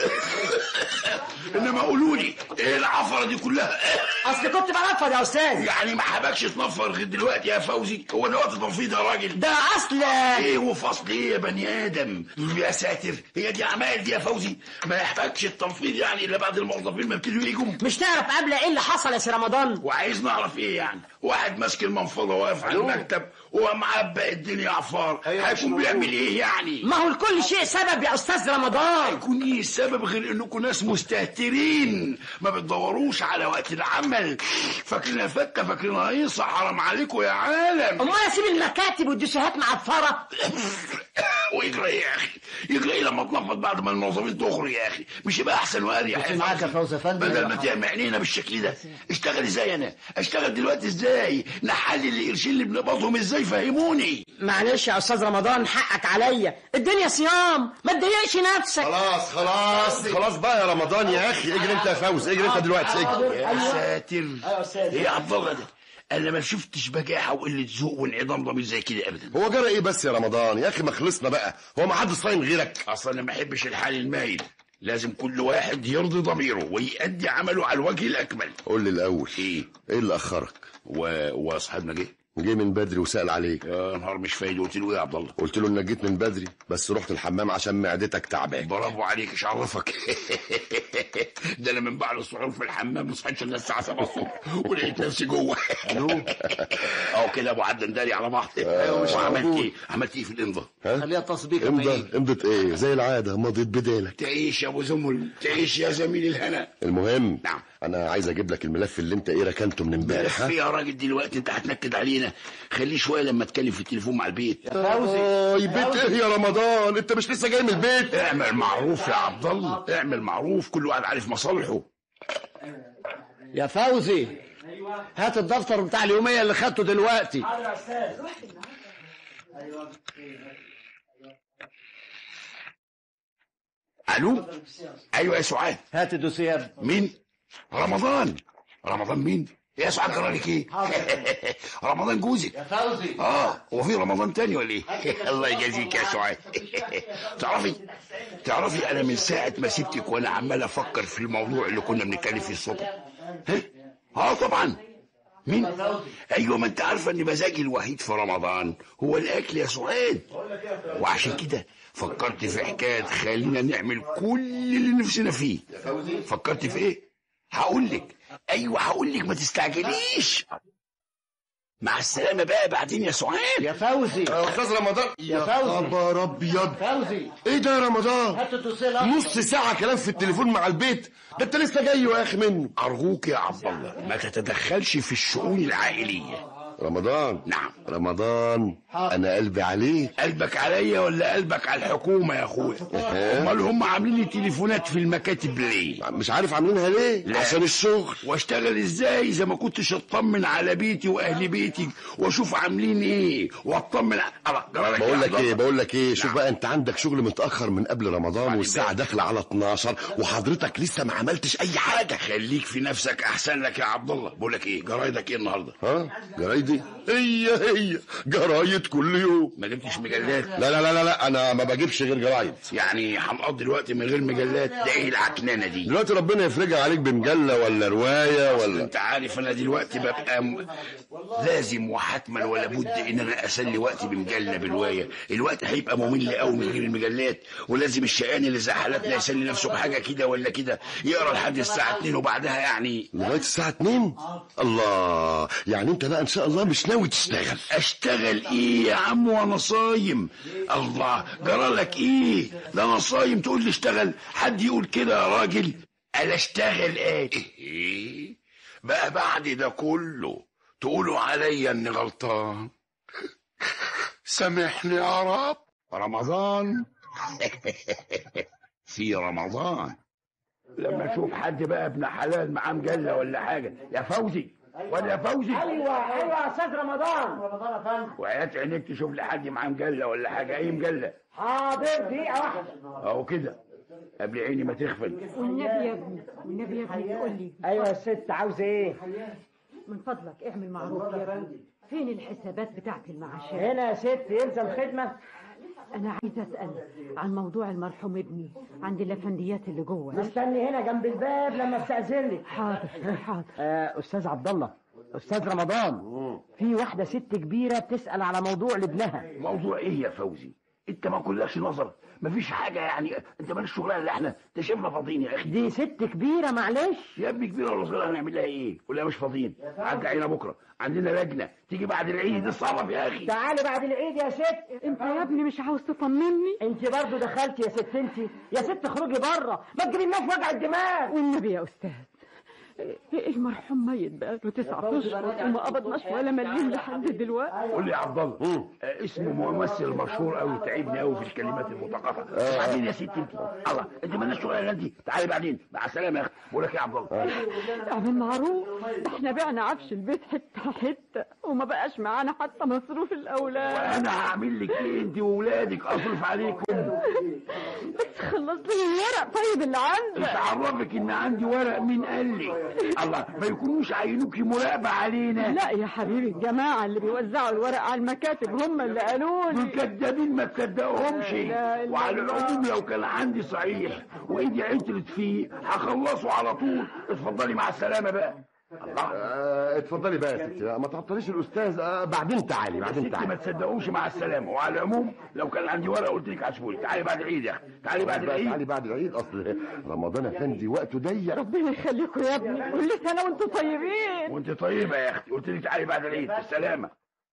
انما قولوا لي ايه العفره دي كلها اصل كنت بنفض يا استاذ يعني ما حبكش تنفر غير دلوقتي يا فوزي هو ده وقت تنفيض يا راجل ده اصل ايه وفصل ايه يا بني ادم يا ساتر هي دي اعمال دي يا فوزي ما يحتاجش التنفيض يعني الا بعد الموظفين ما ابتدوا يجوا مش تعرف قبل ايه اللي حصل يا سي رمضان وعايز نعرف ايه يعني واحد ماسك المنفضه واقف على المكتب ومعبق الدنيا عفار هيكون بيعمل ايه يعني ما هو لكل شيء سبب يا استاذ رمضان هيكون ايه السبب غير انكم ناس مستهترين ما بتدوروش على وقت العمل فاكرين فكه فاكرين هيصة حرام عليكم يا عالم امال اسيب المكاتب والدوسيهات معفره ويجري إيه يا اخي يجري إيه لما تنفض بعد ما الموظفين تخرج يا اخي مش يبقى احسن واريح بس معاك يا فوزي أفندي. بدل ما تعمل عينينا بالشكل ده اشتغل ازاي انا اشتغل دلوقتي ازاي نحلل القرشين اللي بنقبضهم ازاي فهموني معلش يا استاذ رمضان حقك عليا الدنيا صيام ما تضايقش نفسك خلاص خلاص خلاص بقى يا رمضان يا اخي اجري انت يا فوز اجري انت دلوقتي اجري يا ساتر ايه يا عبد الله ده انا ما شفتش بجاحه وقله ذوق وانعدام ضمير زي كده ابدا هو جرى ايه بس يا رمضان يا اخي ما خلصنا بقى هو ما حد صايم غيرك اصلا انا ما احبش الحال المايل لازم كل واحد يرضي ضميره ويأدي عمله على الوجه الاكمل قول لي الاول ايه ايه اللي اخرك و... وصاحبنا جه جه من بدري وسأل عليك يا نهار مش فايد قلت له ايه يا عبد الله قلت له انك جيت من بدري بس رحت الحمام عشان معدتك تعبان برافو عليك ايش عرفك ده انا من بعد السحور في الحمام ما صحيتش الا الساعه 7 الصبح ولقيت نفسي جوه اهو كده ابو عدن داري على بعض وعملت ايه عملت ايه في الامضه خليها تسبيق امضى امضة ايه زي العادة مضيت بدالك تعيش يا ابو زمل تعيش يا زميلي الهنا المهم نعم. انا عايز اجيب لك الملف اللي انت ايه ركنته من امبارح في ها يا راجل دلوقتي انت هتنكد علينا خليه شويه لما اتكلم في التليفون مع البيت اه بيت ايه يا رمضان انت مش لسه جاي من البيت اعمل معروف يا عبد الله اعمل معروف كل واحد عارف مصالحه يا فوزي هات الدفتر بتاع اليوميه اللي خدته دلوقتي الو ايوه يا سعاد هات الدوسيه مين رمضان رمضان مين يا سعاد جرالك ايه رمضان جوزك يا فوزي اه هو في رمضان تاني ولا ايه الله يجازيك يا سعاد تعرفي تعرفي انا من ساعه ما سبتك وانا عمال افكر في الموضوع اللي كنا بنتكلم فيه الصبح ها اه طبعا مين ايوه ما انت عارفه ان مزاجي الوحيد في رمضان هو الاكل يا سعاد وعشان كده فكرت في حكايه خلينا نعمل كل اللي نفسنا فيه فكرت في ايه هقول لك ايوه هقول لك ما تستعجليش مع السلامه بقى بعدين يا سعاد يا فوزي يا استاذ رمضان يا فوزي. خبر ابيض فوزي ايه ده يا رمضان هات الدوسيه نص ساعة كلام في التليفون مع البيت ده انت لسه جاي يا اخي منه ارجوك يا عبد الله ما تتدخلش في الشؤون العائليه رمضان نعم رمضان انا قلبي عليك قلبك عليا ولا قلبك على الحكومه يا اخويا امال هم عاملين لي تليفونات في المكاتب ليه مش عارف عاملينها ليه لا. عشان الشغل واشتغل ازاي اذا ما كنتش اطمن على بيتي واهل بيتي واشوف عاملين ايه واطمن على جرالك يا بقول لك عبد الله. ايه بقول لك ايه شوف نعم. بقى انت عندك شغل متاخر من قبل رمضان والساعه داخله على 12 وحضرتك لسه ما عملتش اي حاجه خليك في نفسك احسن لك يا عبد الله بقول لك ايه جرايدك ايه النهارده ها جرايدي هي هي جرايد كل يوم ما جبتش مجلات لا لا لا لا, لا انا ما بجيبش غير جرايد يعني هنقضي الوقت من غير مجلات ده ايه العكنانه دي دلوقتي ربنا يفرجها عليك بمجله ولا روايه ولا انت عارف انا دلوقتي ببقى م... لازم وحتما ولا بد ان انا اسلي وقتي بمجله بروايه الوقت هيبقى ممل قوي من غير المجلات ولازم الشقان اللي زي حالاتنا يسلي نفسه بحاجه كده ولا كده يقرا لحد الساعه 2 وبعدها يعني لغايه الساعه 2 الله يعني انت بقى ان شاء الله مش ناوي تشتغل اشتغل ايه يا عم وانا صايم الله جرالك ايه ده انا صايم تقول لي اشتغل حد يقول كده يا راجل انا اشتغل ايه إيه؟ بقى بعد ده كله تقولوا عليا اني غلطان سامحني يا رب رمضان في رمضان لما اشوف حد بقى ابن حلال معاه مجله ولا حاجه يا فوزي ولا فوزي ايوه ايوه يا استاذ رمضان رمضان يا فندم وعيات عينيك تشوف لي حد معاه مجله ولا حاجه اي مجله حاضر دقيقه واحده اهو كده قبل عيني ما تغفل والنبي يا ابني والنبي يا ابني تقول لي ايوه يا ست عاوزه ايه من فضلك اعمل معروف يا ابني فين الحسابات بتاعت المعاشات هنا يا ست يلزم خدمه انا عايزه اسال عن موضوع المرحوم ابني عند الافنديات اللي جوه مستني هنا جنب الباب لما استاذن لك حاضر حاضر آه استاذ عبد الله استاذ رمضان في واحده ست كبيره بتسال على موضوع لابنها موضوع ايه يا فوزي انت ما كلكش نظر مفيش حاجه يعني انت مالكش شغلانه اللي احنا انت شايفنا فاضيين يا اخي دي ست كبيره معلش يا ابني كبيره ولا صغيره هنعمل لها ايه ولا مش فاضيين عدى علينا بكره عندنا لجنه تيجي بعد العيد اتصرف يا اخي تعالي بعد العيد يا ست انت يا ابني مش عاوز تطمني انت برضو دخلتي يا ست انت يا ست اخرجي بره ما تجيبلناش وجع الدماغ والنبي يا استاذ المرحوم ميت بقى له تسعة اشهر وما قبضناش ولا مليم لحد دلوقتي قول لي يا عبد الله آه، اسمه ممثل مشهور قوي تعبني قوي في الكلمات المثقفه بعدين يا ست انت الله انت مالناش شغلانه انت تعالي بعدين مع السلامه يا اخي بقول لك إيه يا عبد الله اعمل معروف ده احنا بعنا عفش البيت حته حته وما بقاش معانا حتى مصروف الاولاد وانا هعمل لك ايه انت واولادك اصرف عليكم بس خلص لي الورق طيب اللي انت عندك عرفك ان عندي ورق مين قال لي الله ما يكونوش عينوكي مراقبه علينا لا يا حبيبي الجماعة اللي بيوزعوا الورق على المكاتب هم اللي قالوا دول لي كدابين ما تصدقهمش لا إله إلا وعلى الله. العموم لو كان عندي صحيح وايدي عطلت فيه هخلصه على طول اتفضلي مع السلامه بقى الله آه، اتفضلي بقى يا ستي ما تعطليش الاستاذ آه، بعدين تعالي بعدين ستي ما تعالي تصدقوش مع السلامه وعلى العموم لو كان عندي ورقه قلت لك عشبولي تعالي بعد العيد يا اخي تعالي بعد بقى تعالي العيد بعد العيد اصل رمضان افندي وقته ضيق ربنا يخليكم يا ابني كل سنة وانتم طيبين وانت طيبه يا اختي قلت لك تعالي بعد العيد بالسلامه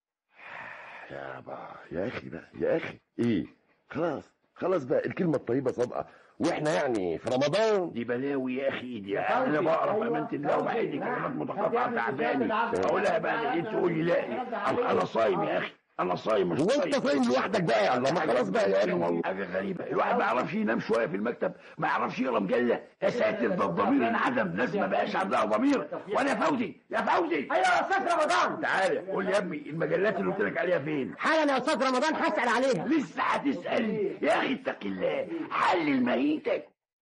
يا با يا اخي بقى يا اخي ايه خلاص خلاص بقى الكلمه الطيبه صادقه واحنا يعني في رمضان دي بلاوي يا اخي دي انا بقرا في امانه الله وبحيدي كلمات متقاطعه تعباني اقولها بعد العيد تقول لي لا انا أنا صايم يا اخي انا صايم مش هو انت صايم لوحدك بقى يا الله ما خلاص بقى يا اخي حاجه غريبه الواحد ما يعرفش ينام شويه في المكتب ما يعرفش يقرا مجله يا ساتر ده الضمير انعدم ناس ما بقاش عندها ضمير وانا يا فوزي يا فوزي ايوه يا استاذ رمضان تعالى قول لي يا ابني المجلات اللي قلت لك عليها فين حالا يا استاذ رمضان هسال عليها لسه هتسال يا اخي اتق الله حلل مهيتك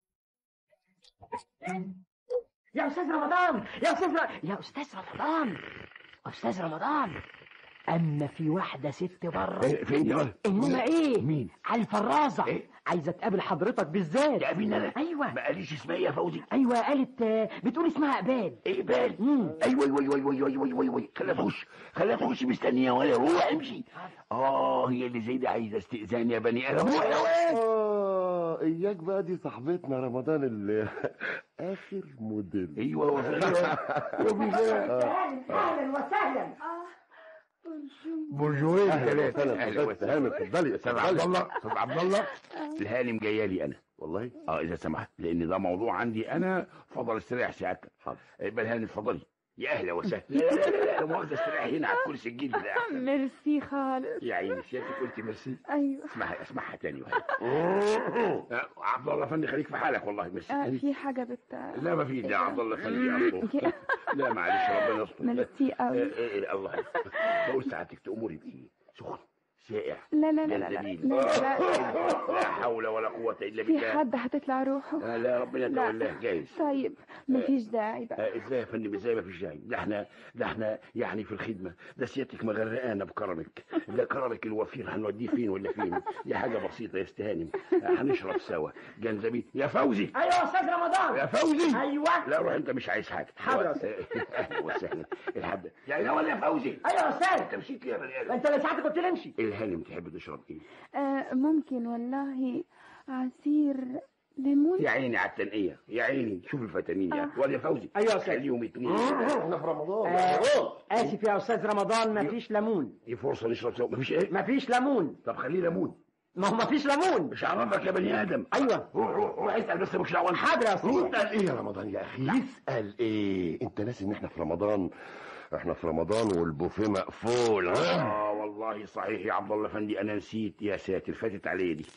يا استاذ رمضان يا استاذ ر... يا استاذ رمضان استاذ رمضان اما في واحده ست بره فين يا ولد انما ايه مين؟ على الفرازه إيه؟ عايزه تقابل حضرتك بالذات تقابلني انا ايوه ما قاليش اسمها ايه يا فوزي ايوه قالت آه، بتقول اسمها اقبال اقبال مم. ايوه ايوه ايوه ايوه ايوه ايوه ايوه ايوه خليها تخش خليها تخش مستنيه ولا هو امشي اه هي اللي زي دي عايزه استئذان يا بني ادم روح يا ولد اه اياك بقى دي صاحبتنا رمضان اللي اخر موديل ايوه هو في غيرها هو في غيرها اهلا وسهلا برجوين اهلا ثلاثه وسهلا اهلا استاذ وسهلا هانم اتفضلي استاذ اتفضلي عبد الله استاذ عبد الله الهانم جايه لي انا والله اه اذا سمحت لان ده موضوع عندي انا فضل استريح سيادتك حاضر يبقى الهانم اتفضلي يا اهلا وسهلا لا لا لا لا لا مؤاخذه استريح هنا على الكرسي الجديد ده أحسن. ميرسي خالص يا عيني سيادتك قلتي ميرسي ايوه اسمعها اسمعها تاني وهي آه، عبد الله فندي خليك في حالك والله ميرسي آه في حاجة بت لا ما في ده عبد الله خليه اصله لا معلش ربنا يستر ميرسي آه، قوي آه، آه، الله يستر. بقول ساعتك تأمري بإيه سخن سائع لا لا لا لا لا, جنزبيل لا, لا. لا حول ولا قوة إلا في بالله حد هتطلع روحه آه، لا ربنا لا. يتولاه جايز طيب مفيش داعي بقى آه، ازاي يا فندم ازاي ما فيش داعي ده احنا ده احنا يعني في الخدمه ده سيادتك مغرقانا بكرمك ده كرمك الوفير هنوديه فين ولا فين دي حاجه بسيطه يا استهانم آه، هنشرب سوا جنزبيل يا فوزي ايوه يا استاذ رمضان يا فوزي ايوه لا روح انت مش عايز حاجه حاضر يا اهلا وسهلا الحب يعني يا ولا يا فوزي ايوه يا استاذ انت مشيت ليه يا بني ادم انت اللي ساعتك قلت لي امشي الهانم تحب تشرب ايه آه ممكن والله عصير ليمون يا عيني على التنقيه يا عيني شوف الفتانين يا ولا يا فوزي أيوة يا أستاذ. خليهم اتنين احنا في رمضان آه اسف يا استاذ رمضان مفيش ليمون دي فرصه نشرب سوا مفيش ايه مفيش ليمون طب خليه ليمون ما هو مفيش ليمون مش عرفك يا بني ادم ايوه روح روح روح اسال بس مش دعوه حاضر يا استاذ يسأل ايه يا رمضان يا اخي يسأل ايه انت ناسي ان احنا في رمضان احنا في رمضان والبوفيه مقفول ها اه والله صحيح يا عبد الله فندي انا نسيت يا ساتر فاتت علي دي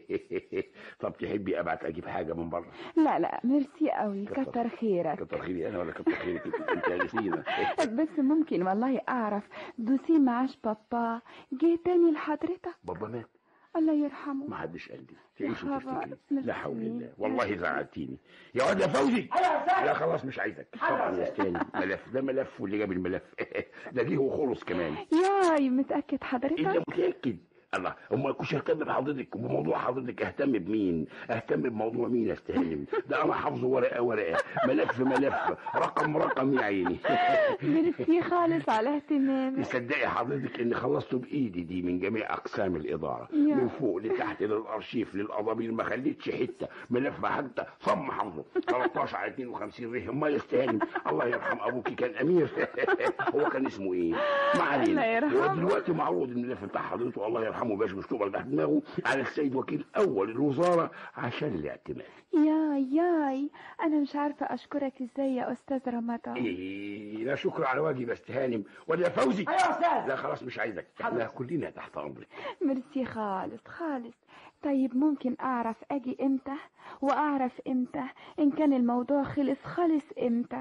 طب تحبي ابعت اجيب حاجه من بره لا لا ميرسي قوي كتر خيرك كتر خيري انا ولا كتر خيرك انت انت يا ياسمينة بس ممكن والله اعرف دوسي معاش بابا جه تاني لحضرتك بابا مات الله يرحمه ما حدش قال لي تعيش خبر. وتفتكري ميرسي. لا حول الله والله زعلتيني يا واد يا فوزي لا خلاص مش عايزك طبعا يا استاذ ملف ده ملف واللي جاب الملف ده جه وخلص كمان ياي متأكد انت حضرتك متاكد الله امال كنتش اهتم بحضرتك وبموضوع حضرتك اهتم بمين اهتم بموضوع مين يا استاذ ده انا حافظه ورقه ورقه ملف ملف رقم رقم يا عيني ميرسي خالص على اهتمامك تصدقي حضرتك اني خلصته بايدي دي من جميع اقسام الاداره يا. من فوق لتحت للارشيف للقضابير ما خليتش حته ملف حتى صم حافظه 13 على 52 ريه امال يستاهل الله يرحم ابوكي كان امير هو كان اسمه ايه ما علينا الله يرحمه. هو دلوقتي معروض الملف بتاع حضرته الله يرحمه باش مكتوب تحت دماغه على السيد وكيل اول الوزاره عشان الاعتماد ياي ياي انا مش عارفة اشكرك ازاي يا استاذ رمضان إيه لا شكر على واجب يا استهانم ولا يا فوزي أيوة يا أستاذ. لا خلاص مش عايزك احنا كلنا تحت امرك ميرسي خالص خالص طيب ممكن اعرف اجي امتى واعرف امتى ان كان الموضوع خلص خلص امتى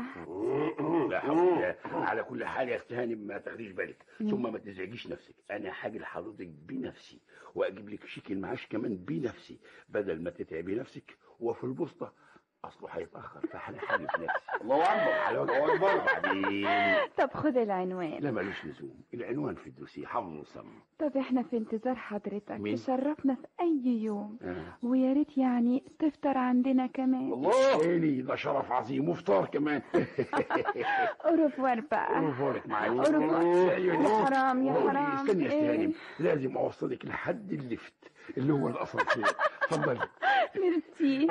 لا حول الله على كل حال يا استهانم ما تاخديش بالك مم. ثم ما تزعجيش نفسك انا هاجي لحضرتك بنفسي واجيب لك شيك المعاش كمان بنفسي بدل ما تتعبي نفسك وفي البوسطه اصله هيتاخر فانا هاجي بنفسي الله اكبر على وجه الله بعدين طب خد العنوان لا ملوش لزوم العنوان في الدوسيه حفظ وسم طب احنا في انتظار حضرتك مين؟ تشرفنا في اي يوم آه. ويا ريت يعني تفطر عندنا كمان الله تاني ده شرف عظيم وفطار كمان اوروفوار بقى اوروفوارك معايا أوروفوار. أيوة. يا حرام يا بقول إيه، حرام استني يا إيه؟ استهانم لازم اوصلك لحد الليفت اللي هو الاسانسير اتفضلي ميرسي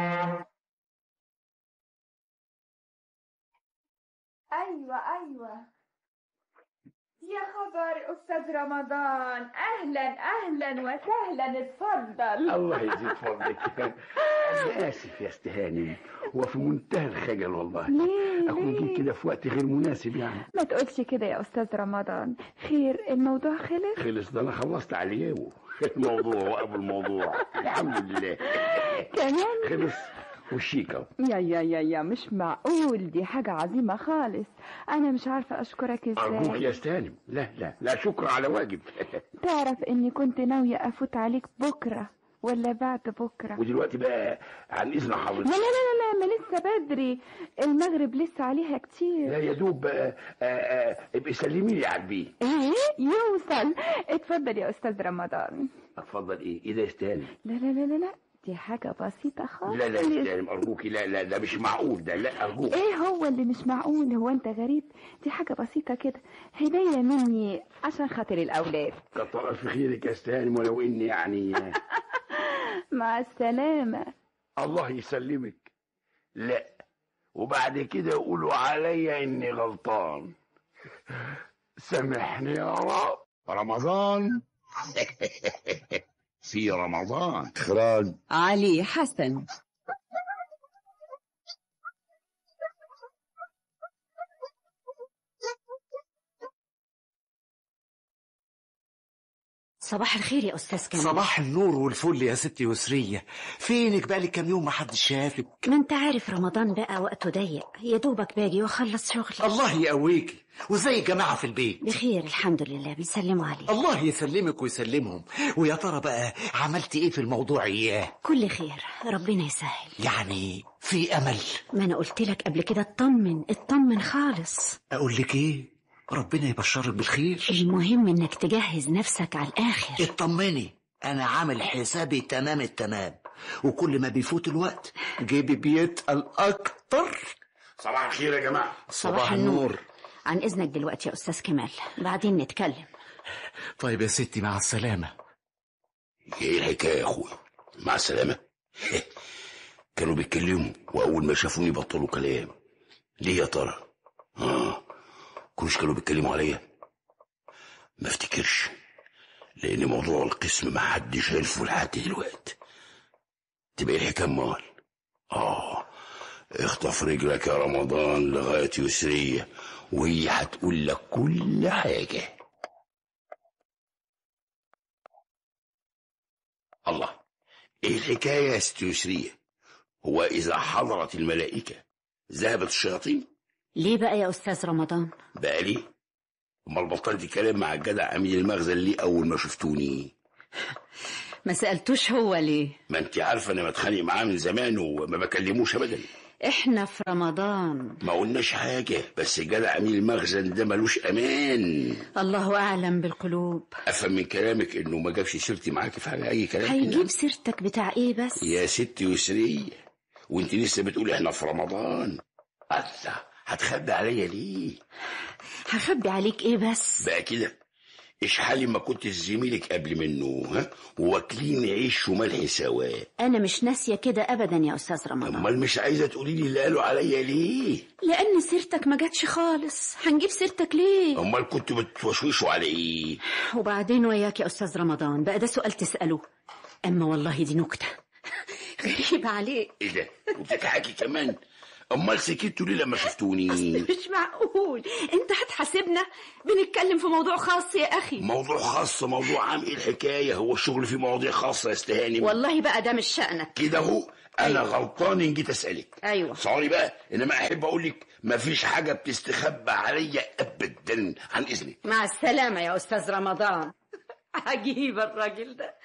ايوه ايوه يا خبر استاذ رمضان اهلا اهلا وسهلا اتفضل الله يزيد فضلك انا اسف يا استهانم هو في منتهى الخجل والله ليه اكون ليه جيت كده في وقت غير مناسب يعني ما تقولش كده يا استاذ رمضان خير الموضوع خلص خلص ده انا خلصت عليه الموضوع وابو الموضوع الحمد لله كمان خلص والشيكه يا يا يا يا مش معقول دي حاجة عظيمة خالص أنا مش عارفة أشكرك ارجوك يا إزاي استهانم لا لا لا شكر على واجب تعرف إني كنت ناوية أفوت عليك بكرة ولا بعد بكرة ودلوقتي بقى عن اذن لا حضرتك لا لا لا ما لسه بدري المغرب لسه عليها لا كتير يا دوب بقى آه، آه، ابقي سلمي لي على البيه ايه يوصل اتفضل يا استاذ رمضان اتفضل ايه ايه ده يستاهل لا لا لا لا لا دي حاجة بسيطة خالص لا لا يستاهل ارجوكي لا لا ده مش معقول ده لا ارجوك ايه هو اللي مش معقول هو انت غريب دي حاجة بسيطة كده هدية مني عشان خاطر الاولاد كتر الف خيرك يا استهانم ولو اني يعني آه، مع السلامة الله يسلمك لا وبعد كده يقولوا عليا اني غلطان سامحني يا رب رمضان في رمضان إخراج علي حسن صباح الخير يا أستاذ كمال صباح النور والفل يا ستي يسرية فينك بقالي كام يوم ما حدش شافك ما انت عارف رمضان بقى وقته ضيق يا دوبك باجي واخلص شغلي الله يقويكي وزي الجماعة في البيت بخير الحمد لله بيسلموا عليك الله يسلمك ويسلمهم ويا ترى بقى عملت ايه في الموضوع اياه كل خير ربنا يسهل يعني في امل ما انا قلت لك قبل كده اطمن اطمن خالص اقول لك ايه ربنا يبشرك بالخير المهم انك تجهز نفسك على الاخر اطمني انا عامل حسابي تمام التمام وكل ما بيفوت الوقت جيبي بيتقل اكتر صباح الخير يا جماعه صباح النور عن اذنك دلوقتي يا استاذ كمال بعدين نتكلم طيب يا ستي مع السلامة ايه الحكايه يا اخويا مع السلامه كانوا بيتكلموا واول ما شافوني بطلوا كلام ليه يا ترى اه كلش كانوا بيتكلموا عليا ما افتكرش لان موضوع القسم ما حدش عرفه لحد دلوقتي تبقى إيه الحكايه امال اه اخطف رجلك يا رمضان لغاية يسرية وهي هتقول لك كل حاجة الله ايه الحكاية يا ست يسرية هو إذا حضرت الملائكة ذهبت الشياطين ليه بقى يا أستاذ رمضان بقى ليه امال بطلت كلام مع الجدع امين المخزن ليه اول ما شفتوني ما سألتوش هو ليه ما انت عارفه انا بتخانق معاه من زمان وما بكلموش ابدا احنا في رمضان ما قلناش حاجه بس الجدع امين المخزن ده ملوش امان الله أعلم بالقلوب افهم من كلامك انه ما جابش سيرتي معاكي في حاجه اي كلام هيجيب سيرتك بتاع ايه بس يا ست يسرية وانت لسه بتقولي احنا في رمضان الله هتخبي عليا ليه هخبي عليك ايه بس بقى كده اشحالي ما كنت زميلك قبل منه ها واكلين عيش وملح سواء انا مش ناسيه كده ابدا يا استاذ رمضان امال مش عايزه تقولي لي اللي قالوا عليا ليه لان سيرتك ما جاتش خالص هنجيب سيرتك ليه امال كنتوا بتوشوشوا على ايه وبعدين وياك يا استاذ رمضان بقى ده سؤال تساله اما والله دي نكته غريبه عليك ايه ده وبتضحكي كمان امال سكتوا ليه لما شفتوني مش معقول انت هتحاسبنا بنتكلم في موضوع خاص يا اخي موضوع خاص موضوع عام ايه الحكايه هو الشغل فيه مواضيع خاصه يا استهاني والله بقى ده مش شأنك كده اهو انا غلطان ان جيت اسالك ايوه سوري بقى انما احب اقول لك مفيش حاجه بتستخبى عليا ابدا عن اذنك مع السلامه يا استاذ رمضان عجيب الراجل ده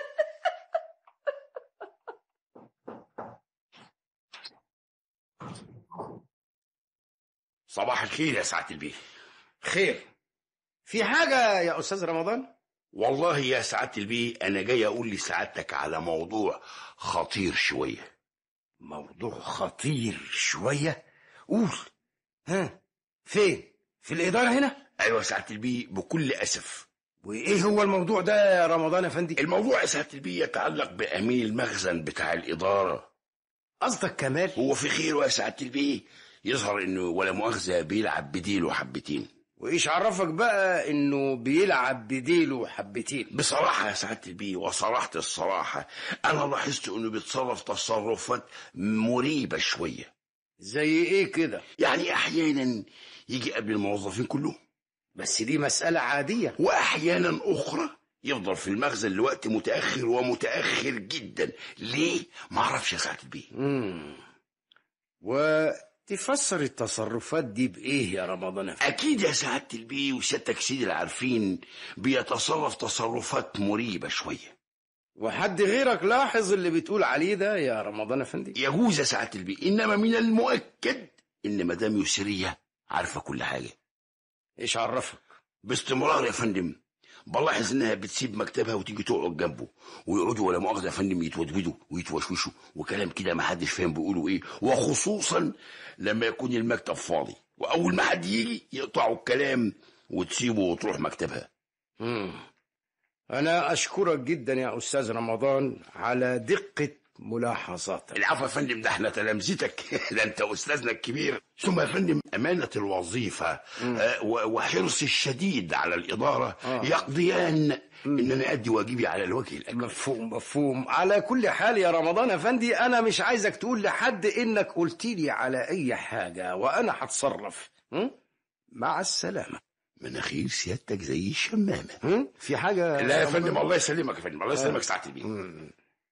صباح الخير يا سعاده البيه خير في حاجة يا أستاذ رمضان؟ والله يا سعاده البيه انا جاي اقول لسعادتك على موضوع خطير شويه موضوع خطير شوية قول ها فين في الإدارة هنا ايوه يا سعاده البيه بكل اسف وإيه هو الموضوع ده يا رمضان أفندي الموضوع يا سعاده البيه يتعلق بامين المخزن بتاع الاداره قصدك كمال هو في خير يا سعاده البيه يظهر انه ولا مؤاخذه بيلعب بديله حبتين وإيش عرفك بقى إنه بيلعب بديله حبتين بصراحة يا سعادة البيه وصراحة الصراحة أنا لاحظت إنه بيتصرف تصرفات مريبة شوية زي إيه كده؟ يعني أحيانا يجي قبل الموظفين كلهم بس دي مسألة عادية وأحيانا أخرى يفضل في المخزن لوقت متأخر ومتأخر جدا ليه؟ معرفش يا سعادة البيه مم. وتفسر التصرفات دي بإيه يا رمضان أفندي؟ أكيد يا سعادة البيه وسيادتك سيد العارفين بيتصرف تصرفات مريبة شوية وحد غيرك لاحظ اللي بتقول عليه ده يا رمضان أفندي؟ يجوز يا سعادة البيه إنما من المؤكد إن مدام يسرية عارفة كل حاجة إيش عرفك؟ باستمرار يا فندم بلاحظ انها بتسيب مكتبها وتيجي تقعد جنبه ويقعدوا ولا مؤاخذه يا فندم يتودودوا ويتوشوشوا وكلام كده ما حدش فاهم بيقولوا ايه وخصوصا لما يكون المكتب فاضي واول ما حد يجي يقطعوا الكلام وتسيبه وتروح مكتبها مم. أنا أشكرك جدا يا أستاذ رمضان على دقة ملاحظاتك العفو يا فندم ده احنا تلامذتك ده انت استاذنا الكبير ثم يا فندم امانه الوظيفه آه، و- وحرصي الشديد على الاداره آه. يقضيان ان انا ادي واجبي على الوجه الاكمل مفهوم مفهوم على كل حال يا رمضان أفندي أنا مش عايزك تقول لحد إنك قلت لي على أي حاجة وأنا هتصرف م? مع السلامة مناخير سيادتك زي الشمامه م? في حاجة لا يا رمضان؟ فندم الله يسلمك يا فندم الله يسلمك ساعة البيه مم.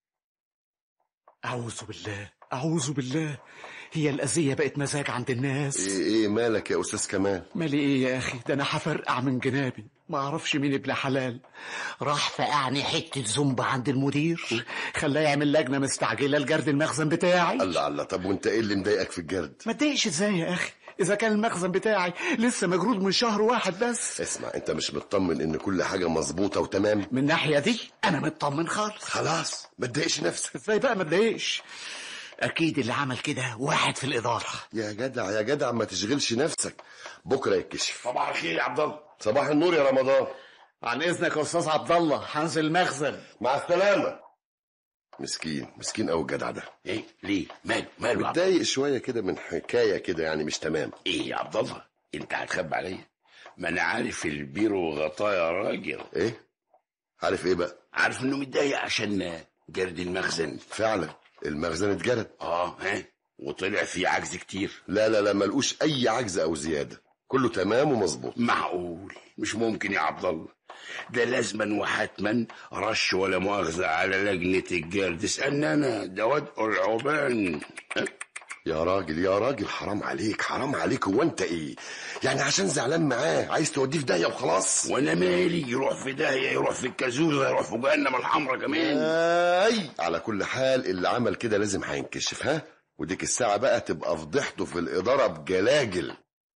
أعوذ بالله أعوذ بالله هي الأذية بقت مزاج عند الناس ايه ايه مالك يا استاذ كمال مالي إيه يا أخي ده أنا هفرقع من جنابي ما أعرفش مين ابن حلال راح فقعني حتة زنبة عند المدير خلاه يعمل لجنة مستعجلة لجرد المخزن بتاعي الله الله طب وانت ايه اللي مضايقك في الجرد ما تضايقش ازاي يا أخي إذا كان المخزن بتاعي لسه مجرود من شهر واحد بس اسمع انت مش مطمن ان كل حاجه مظبوطه وتمام من الناحية دي أنا مطمن خالص خلاص ما تضايقش نفسك ازاي بقى ما تضايقش أكيد اللي عمل كده واحد في الإدارة يا جدع يا جدع ما تشغلش نفسك بكره يتكشف صباح الخير يا عبد الله صباح النور يا رمضان عن إذنك يا أستاذ عبد الله هنزل المخزن مع السلامه مسكين مسكين قوي الجدع ده ايه ليه ماله ماله يا عبد متضايق شويه كده من حكايه كده يعني مش تمام ايه يا عبد الله انت هتخبي عليا ما انا عارف البيرو غطاه يا راجل ايه عارف ايه بقى عارف انه متضايق عشان جرد المخزن فعلا المخزن اتجرد اه ها وطلع في عجز كتير لا لا لا ملقوش اي عجز او زياده كله تمام ومظبوط معقول مش ممكن يا عبد الله ده لازما وحتما رش ولا مؤاخذة على لجنة الجلد اسألني أنا ده واد العبان يا راجل يا راجل حرام عليك حرام عليك هو انت ايه يعني عشان زعلان معاه عايز توديه في داهيه وخلاص وانا مالي يروح في داهية يروح في الكازوزة يروح في جهنم الحمراء كمان اي على كل حال اللي عمل كده لازم هينكشف ها وديك الساعه بقى تبقى فضيحته في الاداره بجلاجل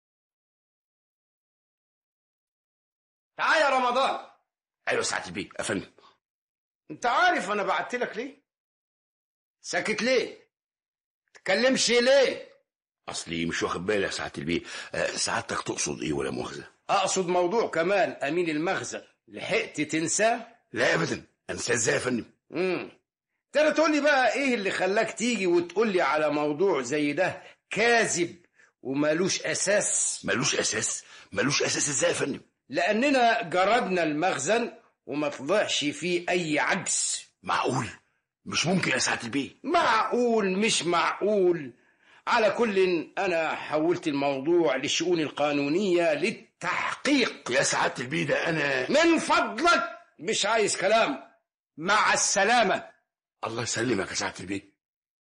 تعال يا رمضان ايوه ساعة البيه يا فندم انت عارف انا بعت لك ليه ساكت ليه تكلمش ليه اصلي مش واخد بالي يا ساعة البيه آه، سعادتك تقصد ايه ولا مؤاخذة اقصد موضوع كمان امين المخزن لحقت تنساه لا ابدا انساه ازاي يا فندم امم ترى تقول لي بقى ايه اللي خلاك تيجي وتقول لي على موضوع زي ده كاذب ومالوش اساس ملوش اساس ملوش اساس ازاي يا فندم لاننا جردنا المخزن وما طلعش فيه اي عجز معقول مش ممكن يا ساعة البيه معقول مش معقول على كل انا حولت الموضوع للشؤون القانونيه للتحقيق يا سعادة البيه ده انا من فضلك مش عايز كلام مع السلامه الله يسلمك يا سعادة البيه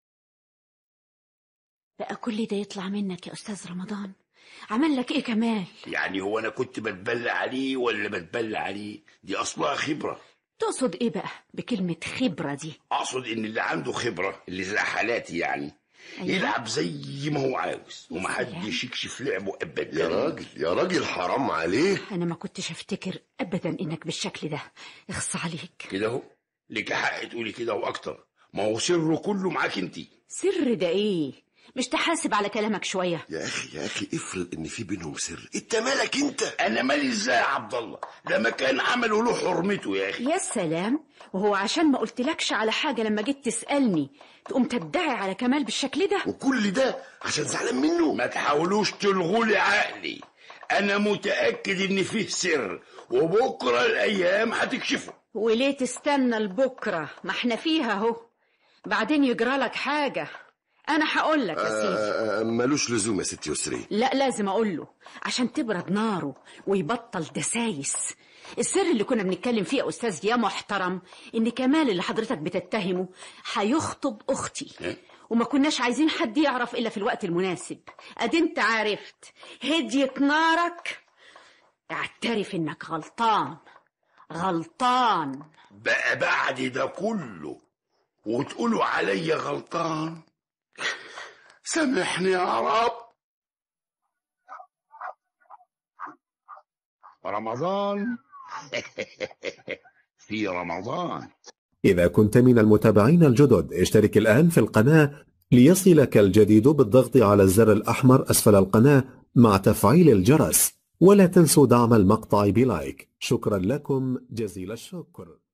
بقى كل ده يطلع منك يا أستاذ رمضان عمل لك إيه كمال يعني هو انا كنت بتبلى عليه ولا بتبلى عليه دي اصلها خبرة تقصد إيه بقى بكلمة خبرة دي اقصد ان اللي عنده خبرة اللي زي حالاتي يعني أيوة. يلعب زي ما هو عاوز ومحدش يكشف لعبه ابدا يا راجل يا راجل حرام عليك أنا ما كنتش أفتكر أبدا إنك بالشكل ده اخص عليك كده اهو ليك حق تقولي كده واكتر ما هو سره كله معاك انت سر ده إيه مش تحاسب على كلامك شوية يا اخي يا اخي افرض ان في بينهم سر انت مالك انت انا مالي ازاي يا عبد الله ده مكان عمله له حرمته يا اخي يا سلام وهو عشان ما قلتلكش على حاجة لما جيت تسألني تقوم تدعي على كمال بالشكل ده وكل ده عشان زعلان منه ما تحاولوش تلغوا لي عقلي انا متاكد ان فيه سر وبكره الايام هتكشفه وليه تستنى لبكرة ما احنا فيها اهو بعدين يجرى لك حاجة أنا هقول لك يا سيدي آه آه، ملوش لزوم يا ست يسري لا لازم أقول له عشان تبرد ناره ويبطل دسايس السر اللي كنا بنتكلم فيه يا أستاذ يا محترم إن كمال اللي حضرتك بتتهمه هيخطب أختي وما كناش عايزين حد يعرف إلا في الوقت المناسب أدي أنت عرفت هديت نارك اعترف إنك غلطان غلطان بقى بعد ده كله وتقولوا عليا غلطان سامحني يا رب رمضان في رمضان إذا كنت من المتابعين الجدد اشترك الآن في القناة ليصلك الجديد بالضغط على الزر الأحمر أسفل القناة مع تفعيل الجرس ولا تنسوا دعم المقطع بلايك شكرا لكم جزيل الشكر